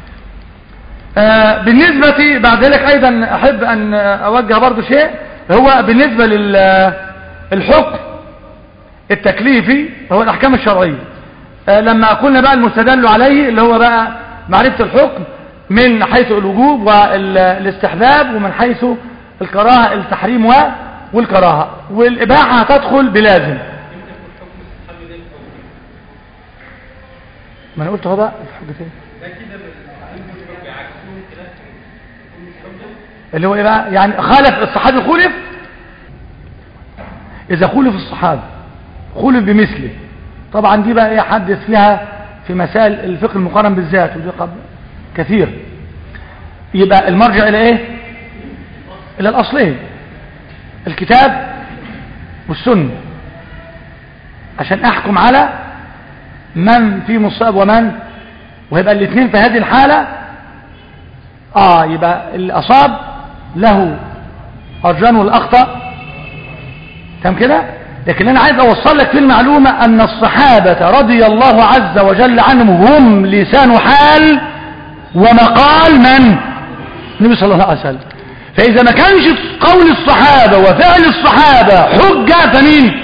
بالنسبة بعد ذلك أيضا أحب أن أوجه برضو شيء هو بالنسبة للحكم التكليفي هو الأحكام الشرعية آه، لما قلنا بقى المستدل عليه اللي هو بقى معرفة الحكم من حيث الوجوب والاستحباب ومن حيث الكراهة التحريم و- والكراهة والإباحة هتدخل بلازم ما انا قلت هو بقى الحجة فين اللي هو ايه بقى يعني خالف الصحابي خولف اذا خولف الصحابي خولف بمثله طبعا دي بقى ايه حدث فيها في مسائل الفقه المقارن بالذات ودي قبل كثير يبقى المرجع الى ايه الى الاصلين الكتاب والسنه عشان احكم على من في مصاب ومن ويبقى الاثنين في هذه الحالة اه يبقى اللي اصاب له ارجان والاخطأ تمام كده لكن انا عايز اوصل لك في المعلومة ان الصحابة رضي الله عز وجل عنهم هم لسان حال ومقال من النبي صلى الله عليه وسلم فاذا ما كانش قول الصحابة وفعل الصحابة حجة فمين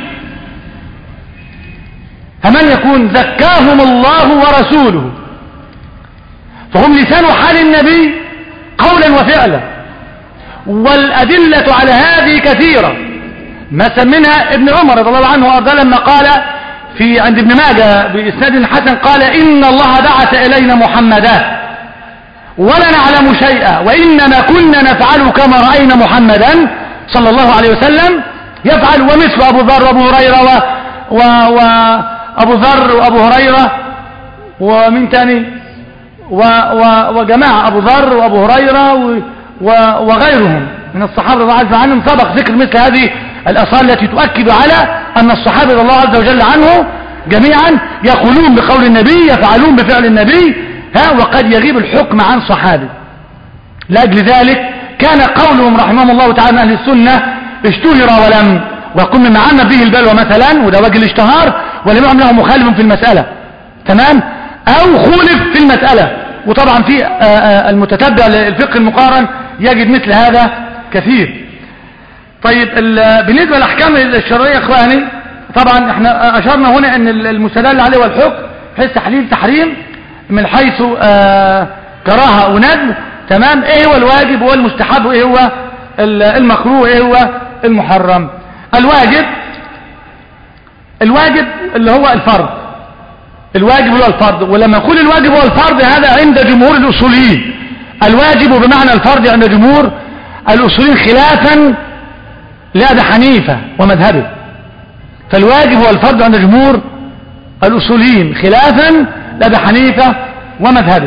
فمن يكون زكاهم الله ورسوله فهم لسان حال النبي قولا وفعلا والأدلة على هذه كثيرة مثلا منها ابن عمر رضي الله عنه وأرضاه لما قال في عند ابن ماجه بإسناد حسن قال إن الله بعث إلينا محمدا ولا نعلم شيئا وإنما كنا نفعل كما رأينا محمدا صلى الله عليه وسلم يفعل ومثل أبو ذر وأبو هريرة و... و... وأبو ذر وأبو هريرة ومن تاني و... و... وجماعة أبو ذر وأبو هريرة و... و... وغيرهم من الصحابة رضي الله عز عنهم سبق ذكر مثل هذه الأصال التي تؤكد على أن الصحابة رضي الله عز وجل عنه جميعا يقولون بقول النبي يفعلون بفعل النبي ها وقد يغيب الحكم عن صحابي لأجل ذلك كان قولهم رحمهم الله تعالى من أهل السنة اشتهر ولم ويكون مما عم به البلوى مثلا وده وجه الاشتهار ولم يعم له مخالف في المسألة تمام أو خولف في المسألة وطبعا في آآ آآ المتتبع للفقه المقارن يجد مثل هذا كثير طيب بالنسبة للأحكام الشرعية اخواني طبعا احنا اشرنا هنا ان المستدل عليه والحكم حيث تحليل تحريم من حيث كراهة وندب تمام ايه هو الواجب والمستحب وايه هو المكروه وايه هو المحرم الواجب الواجب اللي هو الفرض الواجب هو الفرض ولما نقول الواجب هو الفرض هذا عند جمهور الاصوليين الواجب بمعنى الفرض عند جمهور الاصوليين خلافا لأبي حنيفة ومذهبه فالواجب هو الفرض عند جمهور الأصوليين خلافا لأبي حنيفة ومذهبه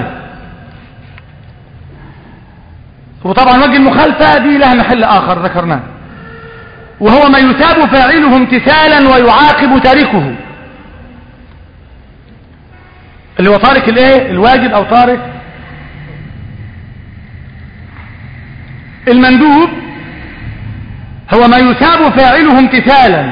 وطبعا وجه المخالفة دي لها محل آخر ذكرناه وهو ما يثاب فاعله امتثالا ويعاقب تاركه اللي هو تارك الايه الواجب او تارك المندوب هو ما يثاب فاعله امتثالا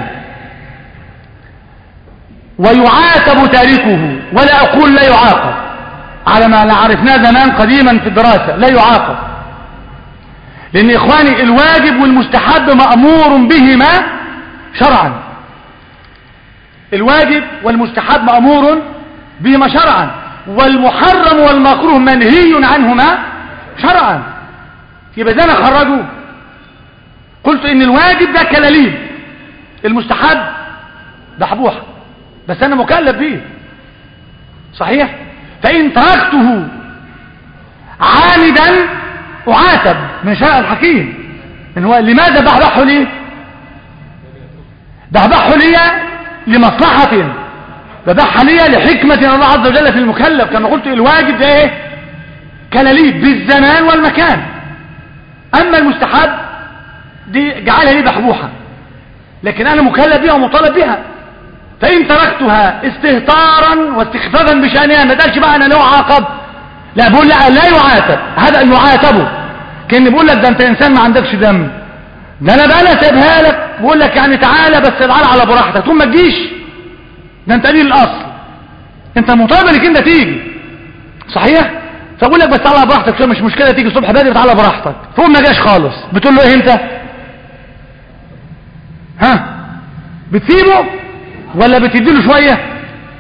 ويعاتب تاركه ولا أقول لا يعاقب على ما عرفناه زمان قديما في الدراسة لا يعاقب لأن إخواني الواجب والمستحب مأمور بهما شرعا الواجب والمستحب مأمور بهما شرعا والمحرم والمكروه منهي عنهما شرعا يبقى ده انا خرجه قلت ان الواجب ده كلاليب المستحب ده حبوحة بس انا مكلف بيه صحيح فان تركته عامدا اعاتب من شرع الحكيم ان هو لماذا بحبحه لي بحبحه لي لمصلحة ببحها لي لحكمة الله عز وجل في المكلف كما قلت الواجب ده ايه كلاليب بالزمان والمكان اما المستحب دي جعلها لي بحبوحة لكن انا مكلف بها ومطالب بها فان تركتها استهتارا واستخفافا بشأنها ما قالش بقى انا لا اعاقب لا بقول لا لا يعاتب هذا يعاتبه كان بيقول لك ده انت انسان ما عندكش دم ده انا بقى انا سايبها لك بقول لك يعني تعالى بس تعالى على براحتك ثم ما تجيش ده انت قليل الاصل انت مطالب انك انت تيجي صحيح فاقول لك بس تعالى براحتك مش مشكله تيجي الصبح بدري تعالى براحتك فوق ما جاش خالص بتقول له ايه انت ها بتسيبه ولا بتديله شويه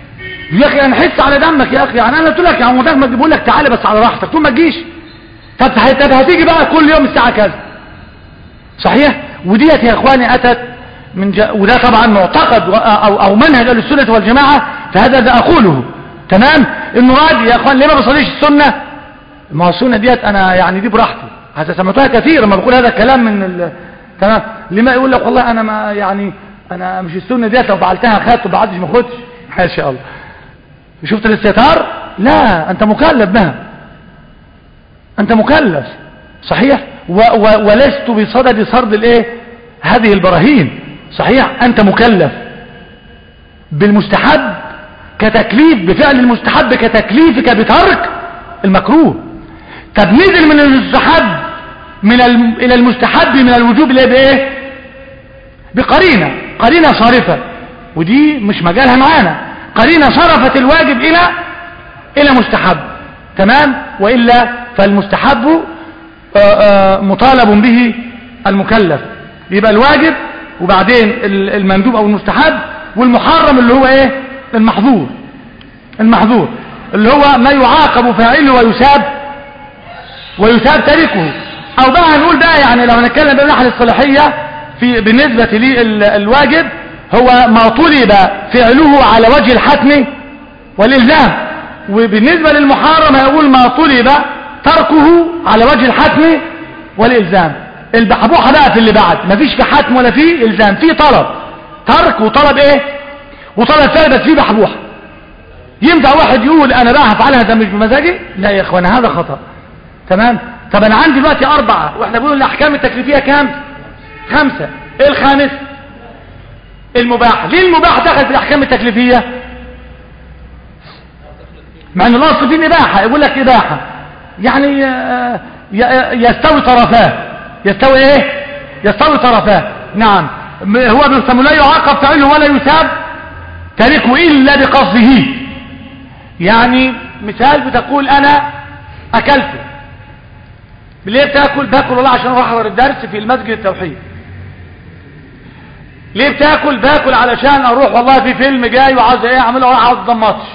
يا اخي انا حس على دمك يا اخي يعني انا قلت لك يا عم دمك بقول لك تعالى بس على راحتك تقول ما تجيش طب طب هتيجي بقى كل يوم الساعه كذا صحيح وديت يا اخواني اتت من ج... وده طبعا معتقد و... او او منهج اهل السنه والجماعه فهذا ذا اقوله تمام انه عادي يا اخوان ليه ما بصليش السنه ما هو السنه ديت انا يعني دي براحتي هذا سمعتها كثير لما بقول هذا الكلام من ال... تمام لما يقول لك والله انا ما يعني انا مش السنه ديت لو فعلتها خدت وما بعدش ما خدش ما شاء الله شفت الاستهتار لا انت مكلف بها انت مكلف صحيح و و ولست بصدد سرد الايه هذه البراهين صحيح انت مكلف بالمستحب كتكليف بفعل المستحب كتكليفك بترك المكروه طب نزل من المستحب من الم... الى المستحب من الوجوب اللي بايه بقرينه قرينه صارفه ودي مش مجالها معانا قرينه صرفت الواجب الى الى مستحب تمام والا فالمستحب مطالب به المكلف يبقى الواجب وبعدين المندوب او المستحب والمحرم اللي هو ايه المحظور المحظور اللي هو ما يعاقب فاعله ويساب ويساب تاركه او بقى هنقول بقى يعني لو هنتكلم بالناحيه الصلاحيه في بالنسبه للواجب هو ما طلب فعله على وجه الحتم والالزام وبالنسبه للمحرم هيقول ما طلب تركه على وجه الحتم والالزام البحبوحه بقى في اللي بعد مفيش في حتم ولا في الزام في طلب ترك وطلب ايه وطلب فعل بس في بحبوحه ينفع واحد يقول انا بقى هفعلها ده مش بمزاجي لا يا اخوان هذا خطا تمام طب انا عندي دلوقتي اربعه واحنا بنقول الاحكام التكليفيه كام خمسه ايه الخامس المباح ليه المباح دخل في الاحكام التكليفيه مع ان الاصل فيه الاباحه يقول لك اباحه يعني يستوي طرفاه يستوي ايه يستوي طرفاه نعم هو بيسمى لا يعاقب فعله ولا يساب تاركه الا بقصده يعني مثال بتقول انا اكلت ليه بتاكل باكل والله عشان اروح احضر الدرس في المسجد التوحيد ليه بتاكل باكل علشان اروح والله في فيلم جاي وعاوز ايه اعمله اروح عاوز ضماتش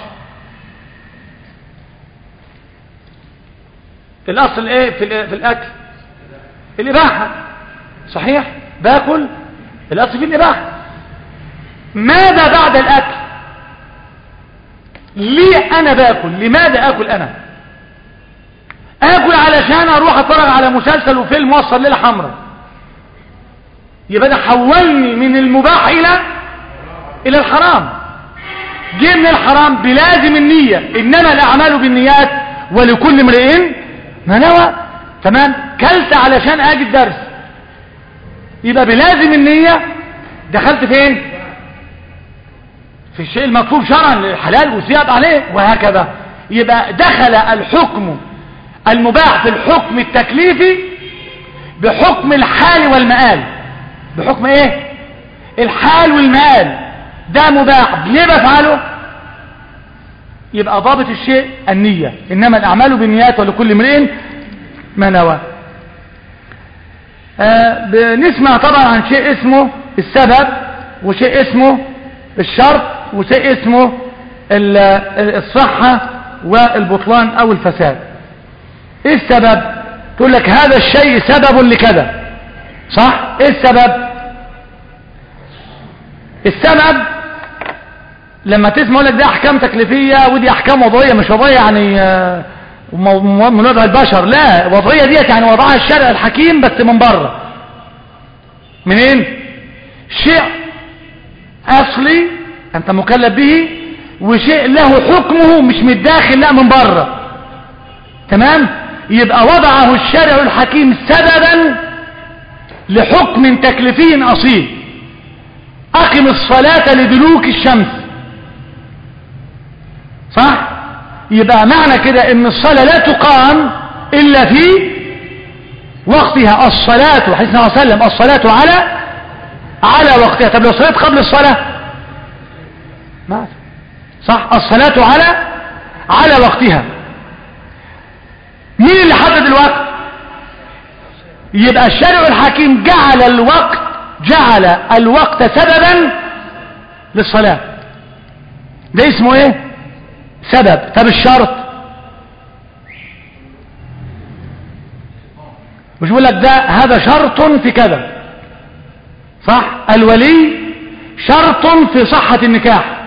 الاصل ايه في, في الاكل الاباحه صحيح باكل الاصل في الاباحه ماذا بعد الاكل ليه انا باكل لماذا اكل انا اكل علشان اروح اتفرج على مسلسل وفيلم وصل ليله حمراء يبقى ده حولني من المباح الى الى الحرام جه من الحرام بلازم النية انما الاعمال بالنيات ولكل امرئ ما نوى تمام كلت علشان اجي الدرس يبقى بلازم النية دخلت فين في الشيء المطلوب شرعا الحلال وزياد عليه وهكذا يبقى دخل الحكم المباح في الحكم التكليفي بحكم الحال والمآل بحكم ايه الحال والمآل ده مباح ليه بفعله يبقى ضابط الشيء النية انما الاعمال بالنيات ولكل امرئ ما نوى آه بنسمع طبعا عن شيء اسمه السبب وشيء اسمه الشرط وشيء اسمه الصحة والبطلان او الفساد ايه السبب تقول لك هذا الشيء سبب لكذا صح ايه السبب السبب لما تسمع لك ده احكام تكليفية ودي احكام وضعية مش وضعية يعني من وضع البشر لا وضعية ديت يعني وضعها الشرع الحكيم بس من بره منين شيء اصلي انت مكلف به وشيء له حكمه مش من الداخل لا من بره تمام يبقى وضعه الشرع الحكيم سببا لحكم تكليفي اصيل اقم الصلاة لدلوك الشمس صح يبقى معنى كده ان الصلاة لا تقام الا في وقتها الصلاة حديث النبي صلى الله عليه وسلم الصلاة على على وقتها طب لو صليت قبل الصلاة ما صح الصلاة على على وقتها مين اللي حدد الوقت يبقى الشارع الحكيم جعل الوقت جعل الوقت سببا للصلاة ده اسمه ايه سبب طب الشرط مش بقول لك ده هذا شرط في كذا صح الولي شرط في صحة النكاح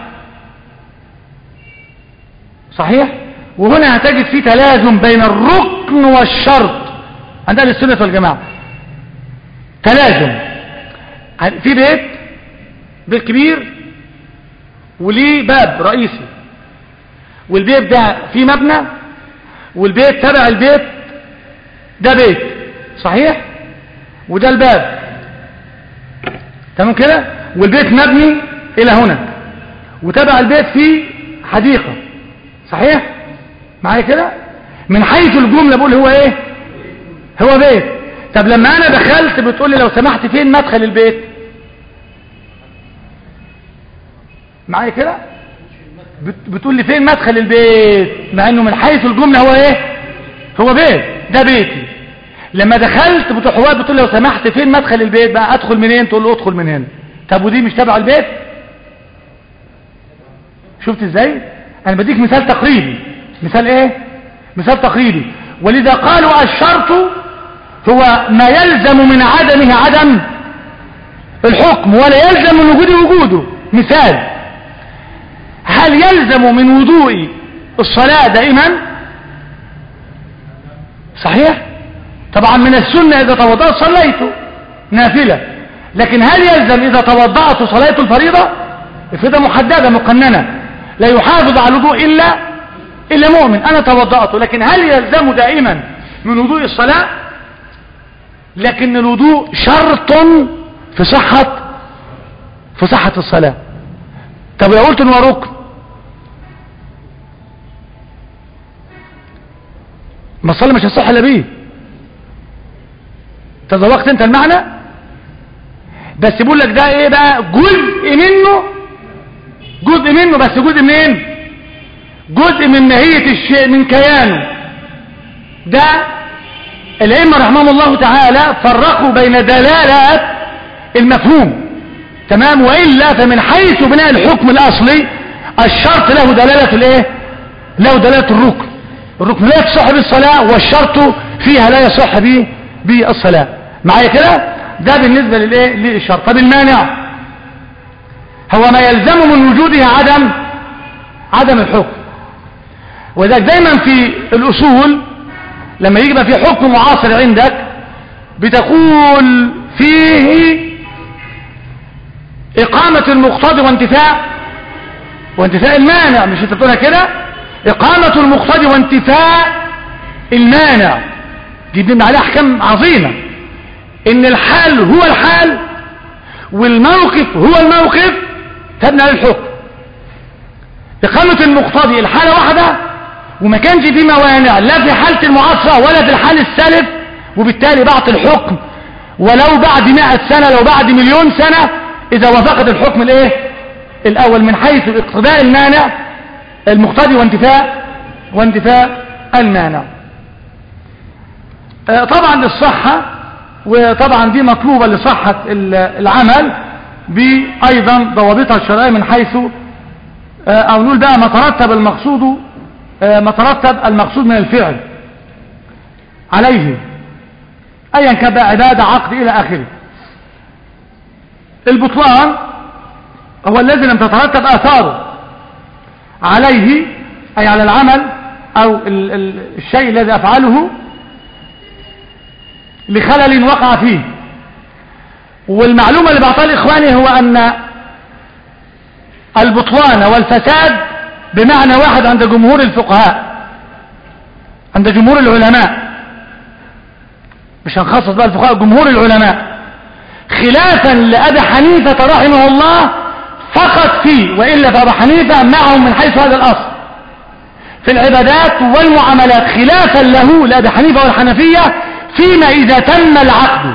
صحيح وهنا هتجد في تلازم بين الركن والشرط عند اهل السنة والجماعة تلازم في بيت بيت كبير وليه باب رئيسي والبيت ده فيه مبنى والبيت تبع البيت ده بيت صحيح وده الباب تمام كده والبيت مبني الى هنا وتبع البيت فيه حديقة صحيح معايا كده من حيث الجملة بقول هو ايه هو بيت طب لما انا دخلت بتقول لي لو سمحت فين مدخل البيت معايا كده بت- بتقول لي فين مدخل البيت مع انه من حيث الجملة هو ايه هو بيت ده بيتي لما دخلت بتروح واقف بتقول لي لو سمحت فين مدخل البيت بقى ادخل منين تقول له ادخل من هنا طب ودي مش تبع البيت شفت ازاي انا بديك مثال تقريبي مثال ايه مثال تقريبي ولذا قالوا الشرط هو ما يلزم من عدمه عدم الحكم ولا يلزم من وجوده وجوده مثال هل يلزم من وضوء الصلاة دائما صحيح طبعا من السنة إذا توضأت صليت نافلة لكن هل يلزم إذا توضأت صليت الفريضة الفريضة محددة مقننة لا يحافظ على الوضوء إلا إلا مؤمن أنا توضأت لكن هل يلزم دائما من وضوء الصلاة لكن الوضوء شرط في صحة في صحة الصلاة طب لو قلت انه ركن ما الصلاة مش هتصح الا بيه تذوقت انت المعنى بس بيقول لك ده ايه بقى جزء منه جزء منه بس جزء منين جزء من ماهية الشيء من كيانه ده الائمه رحمهم الله تعالى فرقوا بين دلالات المفهوم تمام وإلا فمن حيث بناء الحكم الأصلي الشرط له دلالة الايه له دلالة الركن الركن لا يصح بالصلاة والشرط فيها لا يصح به بالصلاة معايا كده ده بالنسبة للايه للشرط طب المانع هو ما يلزم من وجودها عدم عدم الحكم وذلك دايما في الأصول لما يجي بقى في حكم معاصر عندك بتقول فيه إقامة المقتضي وانتفاء وانتفاء المانع مش انت بتقولها كده إقامة المقتضي وانتفاء المانع دي بنبني عليها أحكام عظيمة إن الحال هو الحال والموقف هو الموقف تبنى على الحكم إقامة المقتضي الحالة واحدة وما كانش في موانع لا في حالة المعاصرة ولا في الحال السلف وبالتالي بعض الحكم ولو بعد مئة سنة لو بعد مليون سنة إذا وافقت الحكم الايه الأول من حيث اقتضاء المانع المقتضي وانتفاء وانتفاء المانع آه طبعا الصحة وطبعا دي مطلوبة لصحة العمل بأيضا ضوابطها الشرعية من حيث آه أو نقول بقى ما ترتب المقصود آه ما ترتب المقصود من الفعل عليه أيا كان بقى عبادة عقد إلى آخره البطلان هو الذي لم تترتب آثاره عليه أي على العمل أو ال ال الشيء الذي أفعله لخلل وقع فيه والمعلومة اللي بعطيها لإخواني هو أن البطلان والفساد بمعنى واحد عند جمهور الفقهاء عند جمهور العلماء مش هنخصص بقى الفقهاء جمهور العلماء خلافا لأبي حنيفة رحمه الله فقط فيه وإلا فأبي حنيفة معهم من حيث هذا الأصل في العبادات والمعاملات خلافا له لأبي حنيفة والحنفية فيما إذا تم العقد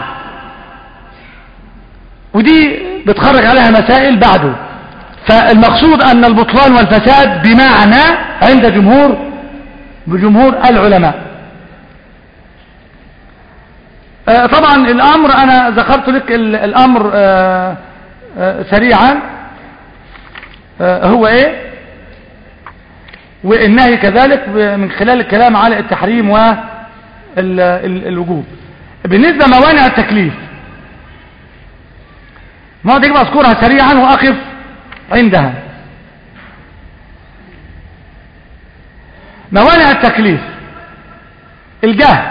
ودي بتخرج عليها مسائل بعده فالمقصود أن البطلان والفساد بمعنى عند جمهور بجمهور العلماء آه طبعا الأمر أنا ذكرت لك الأمر آه آه سريعا هو إيه والنهي كذلك من خلال الكلام على التحريم والوجوب بالنسبة موانع التكليف ما دي أذكرها سريعا وأقف عندها موانع التكليف الجهل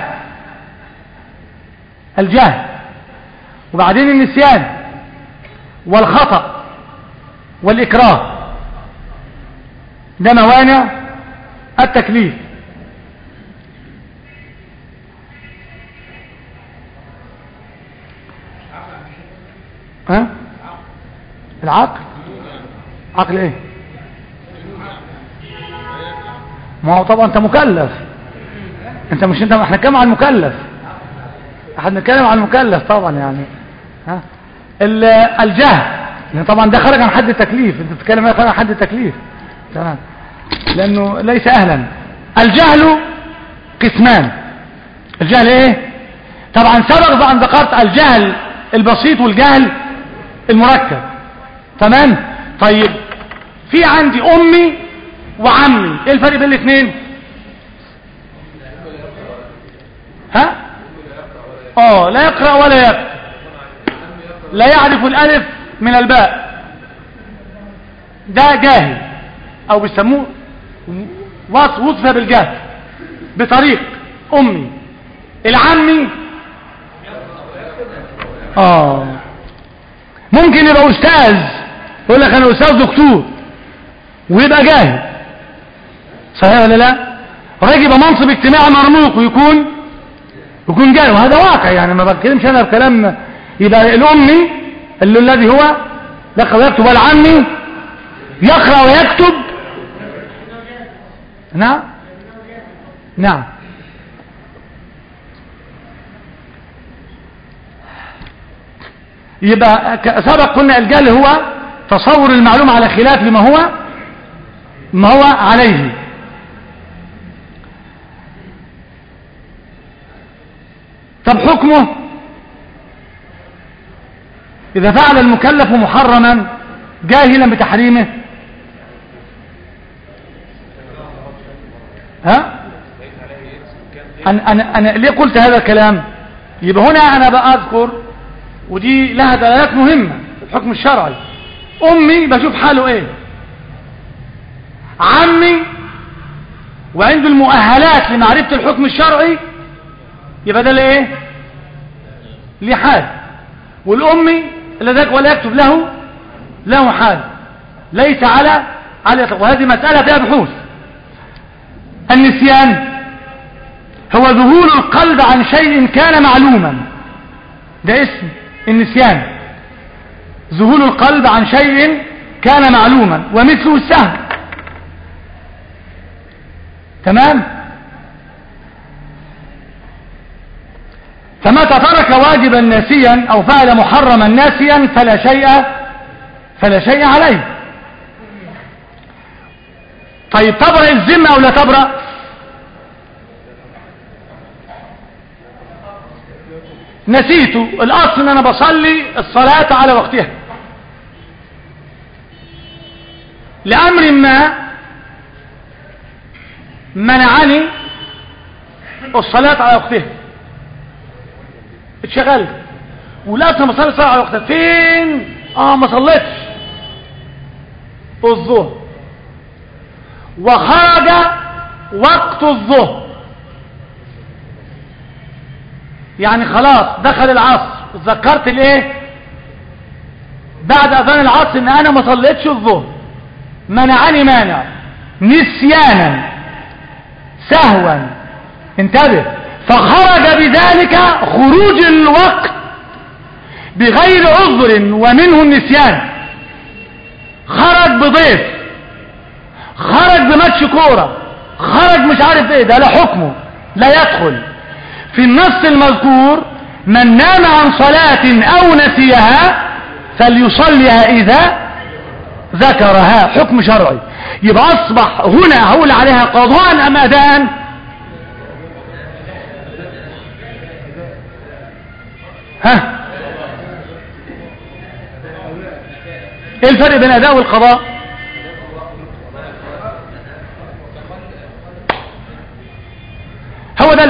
الجهل وبعدين النسيان والخطأ والإكراه ده موانع التكليف ها العقل عقل ايه ما هو طبعا انت مكلف انت مش انت احنا كام عن المكلف احنا بنتكلم عن المكلف طبعا يعني ها الجهل يعني طبعا ده خرج عن حد التكليف انت بتتكلم خرج عن حد التكليف تمام لانه ليس اهلا الجهل قسمان الجهل ايه طبعا سبق ان ذكرت الجهل البسيط والجهل المركب تمام طيب في عندي امي وعمي ايه الفرق بين الاثنين ها اه لا يقرأ ولا يكتب لا يعرف الالف من الباء ده جاهل او بيسموه وصف بالجهل بطريق امي العمي اه ممكن يبقى استاذ يقول لك انا استاذ دكتور ويبقى جاهل صحيح ولا لا راجل يبقى منصب اجتماعي مرموق ويكون يكون جاهل وهذا واقع يعني ما بتكلمش انا بكلام يبقى الامي اللي الذي هو يقرا ويكتب والعمي يقرا ويكتب نعم نعم يبقى سبق قلنا الجهل هو تصور المعلومة على خلاف ما هو ما هو عليه طب حكمه إذا فعل المكلف محرما جاهلا بتحريمه ها أنا, أنا, أنا ليه قلت هذا الكلام يبقى هنا أنا بأذكر ودي لها دلالات مهمة في الحكم الشرعي أمي بشوف حاله إيه عمي وعنده المؤهلات لمعرفة الحكم الشرعي يبقى ده لإيه لحال والأمي الذي ولا يكتب له له حال ليس على على وهذه مسألة فيها بحوث النسيان هو ذهول القلب عن شيء كان معلوما ده اسم النسيان ذهول القلب عن شيء كان معلوما ومثله السهل تمام فمتى ترك واجبا ناسيا او فعل محرما ناسيا فلا شيء فلا شيء عليه طيب تبرأ الذمة او لا تبرأ نسيت الاصل ان انا بصلي الصلاة على وقتها لامر ما منعني الصلاة على وقتها اتشغلت والاصل بصلي الصلاة على وقتها فين اه ما صليتش الظهر وخرج وقت الظهر يعني خلاص دخل العصر اتذكرت الايه بعد اذان العصر ان انا ما صليتش الظهر منعني مانع نسيانا سهوا انتبه فخرج بذلك خروج الوقت بغير عذر ومنه النسيان خرج بضيف خرج بماتش كوره خرج مش عارف ايه ده لا حكمه لا يدخل في النص المذكور من نام عن صلاة او نسيها فليصليها اذا ذكرها حكم شرعي يبقى اصبح هنا هقول عليها قضاء ام اداء ها ايه الفرق بين اداء والقضاء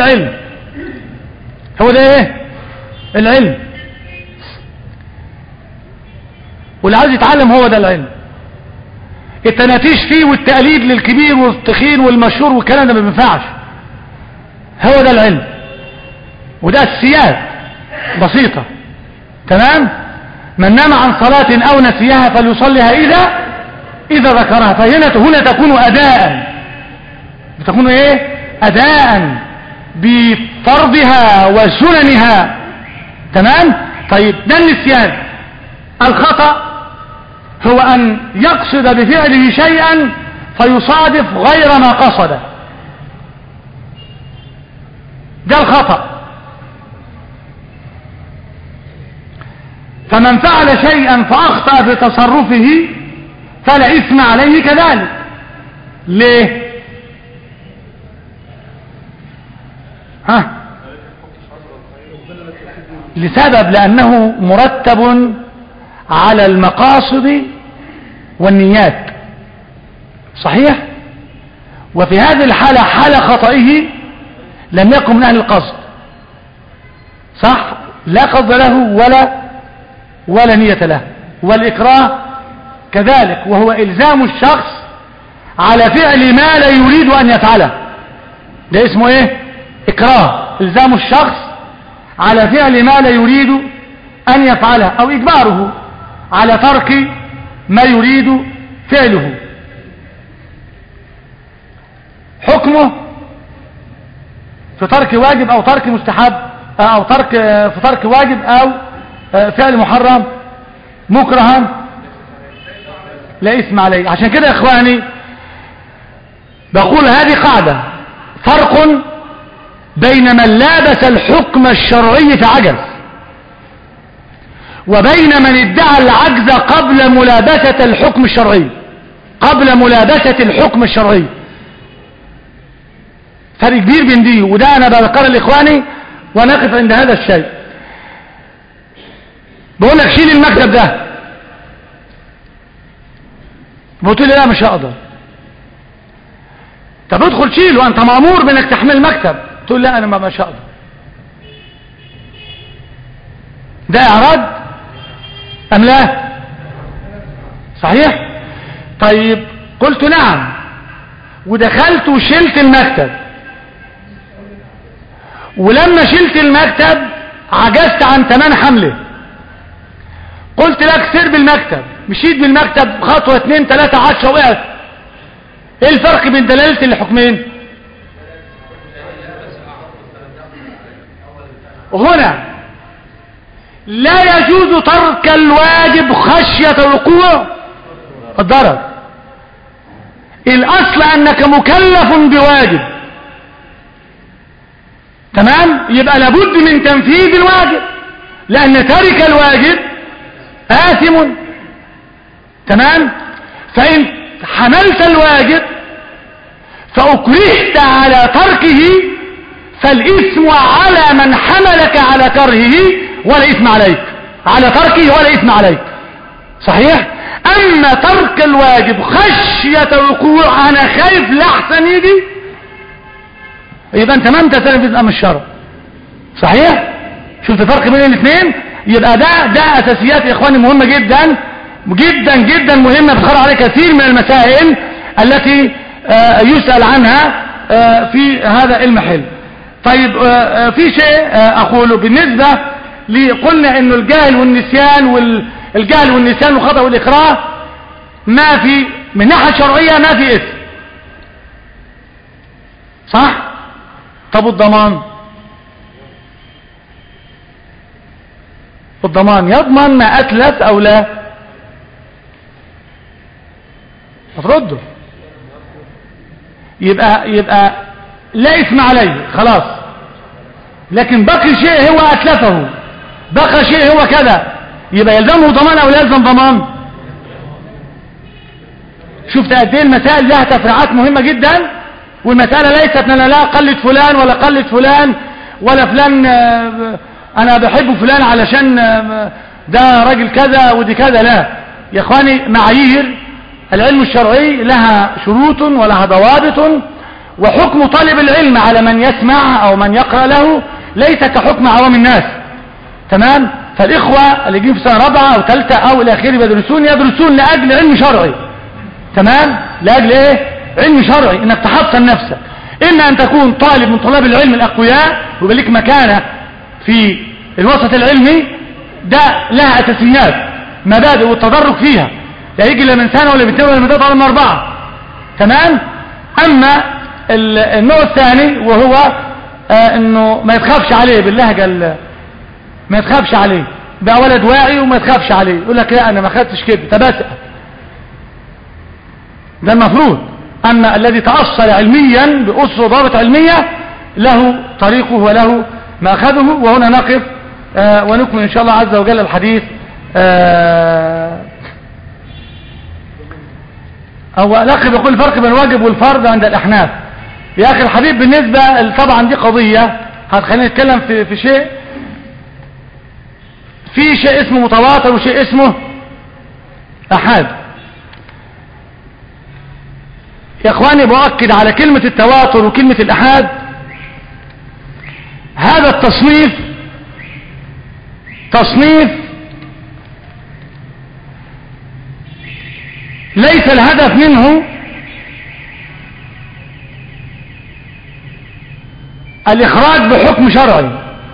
العلم هو ده ايه العلم واللي عايز يتعلم هو ده العلم التنافيش فيه والتقليد للكبير والتخين والمشهور والكلام ده ما بينفعش هو ده العلم وده اساسيات بسيطة تمام من نام عن صلاة او نسيها فليصليها اذا اذا ذكرها فهنا هنا تكون اداء بتكون ايه اداء بفرضها وسننها تمام طيب ده النسيان الخطأ هو أن يقصد بفعله شيئا فيصادف غير ما قصد ده الخطأ فمن فعل شيئا فأخطأ في تصرفه فلا إثم عليه كذلك ليه ها لسبب لأنه مرتب على المقاصد والنيات صحيح وفي هذه الحالة حال خطئه لم يكن من أهل القصد صح لا قصد له ولا ولا نية له والإكراه كذلك وهو إلزام الشخص على فعل ما لا يريد أن يفعله ده اسمه إيه إكراه إلزام الشخص على فعل ما لا يريد أن يفعله أو إجباره على ترك ما يريد فعله حكمه في ترك واجب أو ترك مستحب أو ترك في ترك واجب أو فعل محرم مكرها لا اسم عليه عشان كده يا إخواني بقول هذه قاعدة فرق بين من لابس الحكم الشرعي فعجز وبين من ادعى العجز قبل ملابسة الحكم الشرعي قبل ملابسة الحكم الشرعي فرق كبير بين دي وده انا بذكر لاخواني ونقف عند هذا الشيء بقول لك شيل المكتب ده قلت لي لا مش هقدر طب ادخل شيله انت مامور بانك تحمل المكتب تقول لا انا ما مش هقدر ده اعراض ام لا صحيح طيب قلت نعم ودخلت وشلت المكتب ولما شلت المكتب عجزت عن تمام حمله قلت لك سير بالمكتب مشيت بالمكتب خطوة اتنين تلاتة عشرة وقعت ايه الفرق بين دلالة الحكمين هنا لا يجوز ترك الواجب خشية وقوع الضرر الاصل انك مكلف بواجب تمام يبقى لابد من تنفيذ الواجب لان ترك الواجب آثم تمام فإن حملت الواجب فأكرهت على تركه فالإثم على من حملك على كرهه ولا إثم عليك على تركه ولا إثم عليك صحيح أما ترك الواجب خشية وقوع أنا خايف لحسن يجي يبقى أنت ما أنت تنفذ أم الشرع صحيح شفت الفرق بين الاثنين يبقى ده ده اساسيات يا اخواني مهمه جدا جدا جدا مهمه بتخرج عليه كثير من المسائل التي آه يسال عنها آه في هذا المحل طيب آه في شيء اقوله بالنسبه قلنا انه الجهل والنسيان والجهل والنسيان والخطا والاكراه ما في من ناحيه شرعيه ما في اثم صح طب الضمان الضمان يضمن ما أتلف أو لا هترده يبقى يبقى لا إثم عليه خلاص لكن بقي شيء هو أتلفه بقى شيء هو كذا يبقى يلزمه ضمان أو لا يلزم ضمان شفت قد ايه المسائل لها تفريعات مهمة جدا والمسألة ليست ان انا لا اقلد فلان ولا اقلد فلان ولا فلان انا بحب فلان علشان ده راجل كذا ودي كذا لا يا اخواني معايير العلم الشرعي لها شروط ولها ضوابط وحكم طالب العلم على من يسمع أو من يقرأ له ليس كحكم عوام الناس تمام فالإخوة اللي يجين في سنة رابعة أو ثالثة أو إلى آخره يدرسون يدرسون لأجل علم شرعي تمام لأجل إيه علم شرعي إنك تحصن نفسك إما أن تكون طالب من طلاب العلم الأقوياء ويبقى لك مكانة في الوسط العلمي ده لها أساسيات مبادئ والتدرج فيها لا يجي لا من سنة ولا من اثنين ولا من ثلاثة ولا من أربعة تمام أما ال- النوع الثاني وهو آه انه ما يتخافش عليه باللهجة ال- ما يتخافش عليه بقى ولد واعي وما يتخافش عليه يقول لك لا انا ما خدتش كده طب اسال ده المفروض اما الذي تأصل علميا بأسس وضابط علمية له طريقه وله مأخذه وهنا نقف آه ونكمل ان شاء الله عز وجل الحديث آه هو الاخ بيقول الفرق بين الواجب والفرض عند الاحناف يا اخي الحبيب بالنسبة طبعا دي قضية هتخلينا نتكلم في, في شيء في شيء اسمه متواتر وشيء اسمه احاد يا اخواني بؤكد على كلمة التواتر وكلمة الاحاد هذا التصنيف تصنيف ليس الهدف منه الإخراج بحكم شرعي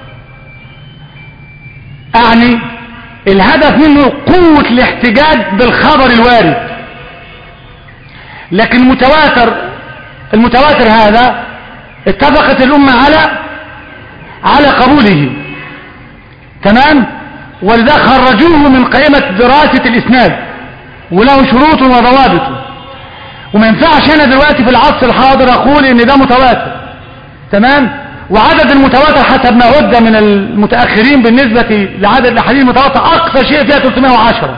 أعني الهدف منه قوة الاحتجاج بالخبر الوارد لكن المتواتر المتواتر هذا اتفقت الأمة على على قبوله تمام ولذا خرجوه من قائمة دراسة الإسناد وله شروط وضوابط وما ينفعش أنا دلوقتي في العصر الحاضر أقول إن ده متواتر تمام وعدد المتواتر حسب ما عد من المتأخرين بالنسبة لعدد الأحاديث المتواتر أقصى شيء فيها 310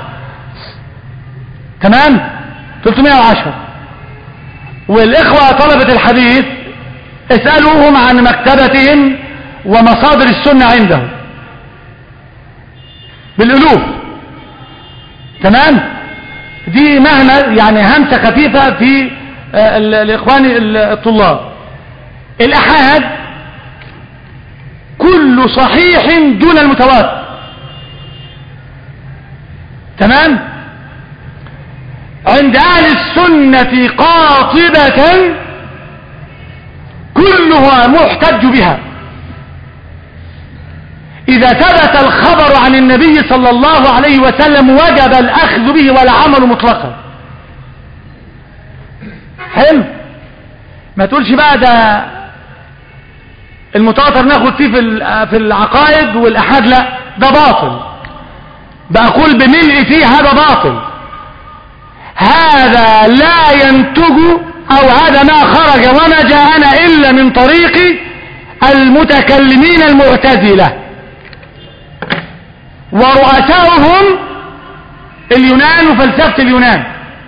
تمام 310 والإخوة طلبة الحديث اسألوهم عن مكتبتهم ومصادر السنة عندهم بالألوف تمام دي مهما يعني همسة خفيفة في آه، ال- الإخوان ال- الطلاب الأحاد كل صحيح دون المتواتر تمام عند أهل السنة قاطبة كلها محتج بها إذا ثبت الخبر عن النبي صلى الله عليه وسلم وجب الأخذ به والعمل مطلقا حلو ما تقولش بقى ده المتواتر ناخد فيه في ال- في العقائد والأحاد لا ده باطل بقول بملء فيه هذا باطل هذا لا ينتج أو هذا ما خرج وما جاءنا إلا من طريق المتكلمين المعتزلة ورؤساؤهم اليونان وفلسفة اليونان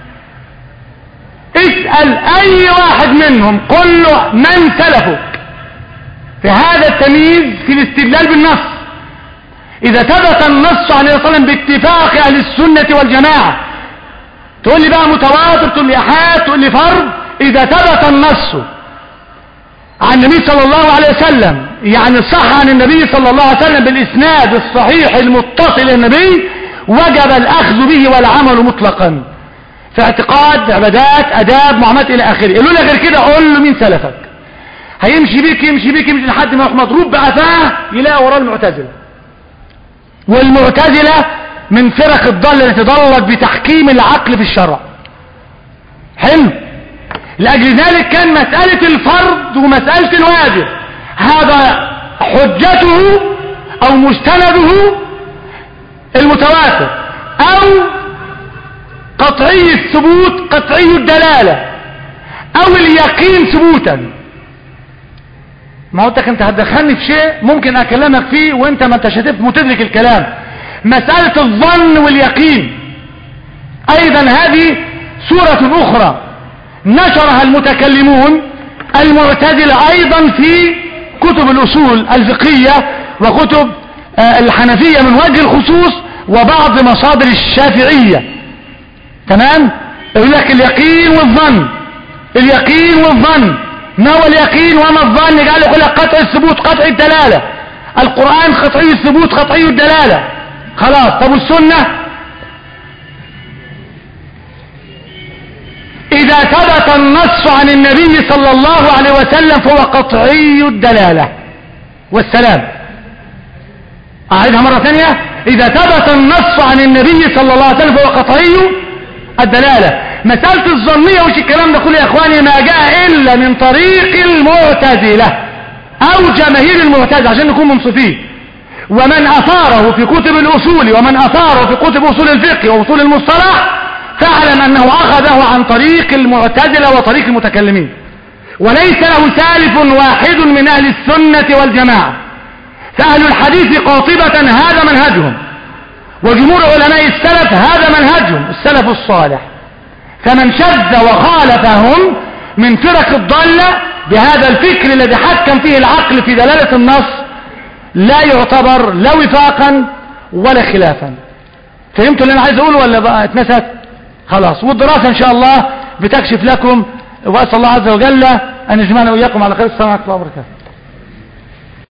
اسأل اي واحد منهم قل له من سلفك في هذا التمييز في الاستدلال بالنص اذا ثبت النص عن النبي صلى الله عليه وسلم باتفاق اهل السنة والجماعة تقول لي بقى متواتر تقول لي احاد تقول لي فرض اذا ثبت النص عن النبي صلى الله عليه وسلم يعني صح عن النبي صلى الله عليه وسلم بالإسناد الصحيح المتصل إلى النبي وجب الأخذ به والعمل مطلقا في اعتقاد عبادات أداب معاملات إلى آخره يقولوا لي غير كده قول له مين سلفك هيمشي بيك يمشي بيك يمشي لحد ما يروح مضروب بقفاه يلاقي وراه المعتزلة والمعتزلة من فرق الضال التي ضلت بتحكيم العقل في الشرع حلو لأجل ذلك كان مسألة الفرض ومسألة الواجب هذا حجته أو مستنده المتواتر أو قطعي الثبوت قطعي الدلالة أو اليقين ثبوتا ما قلت لك انت هتدخلني في شيء ممكن اكلمك فيه وانت ما انتش هتفهم وتدرك الكلام مسألة الظن واليقين ايضا هذه سورة اخرى نشرها المتكلمون المعتزلة ايضا في كتب الاصول الفقهية وكتب آه، الحنفية من وجه الخصوص وبعض مصادر الشافعية تمام يقول لك اليقين والظن اليقين والظن ما هو اليقين وما الظن قال يقول لك قطع الثبوت قطع الدلالة القرآن قطعي الثبوت قطعي الدلالة خلاص طب السنة إذا ثبت النص عن النبي صلى الله عليه وسلم فهو قطعي الدلالة والسلام أعيدها مرة ثانية إذا ثبت النص عن النبي صلى الله عليه وسلم فهو قطعي الدلالة مسألة الظنية وش الكلام ده كله يا إخواني ما جاء إلا من طريق المعتزلة أو جماهير المعتزلة عشان نكون منصفين ومن أثاره في كتب الأصول ومن أثاره في كتب أصول الفقه وأصول المصطلح فاعلم أنه أخذه عن طريق المعتزلة وطريق المتكلمين وليس له سالف واحد من أهل السنة والجماعة فأهل الحديث قاطبة هذا منهجهم وجمهور علماء السلف هذا منهجهم السلف الصالح فمن شذ وخالفهم من فرق الضالة بهذا الفكر الذي حكم فيه العقل في دلالة النص لا يعتبر لا وفاقا ولا خلافا فهمتوا اللي انا عايز اقوله ولا بقى اتنست خلاص والدراسة ان شاء الله بتكشف لكم واسال الله عز وجل ان يجمعنا واياكم على خير السلام عليكم ورحمه الله وبركاته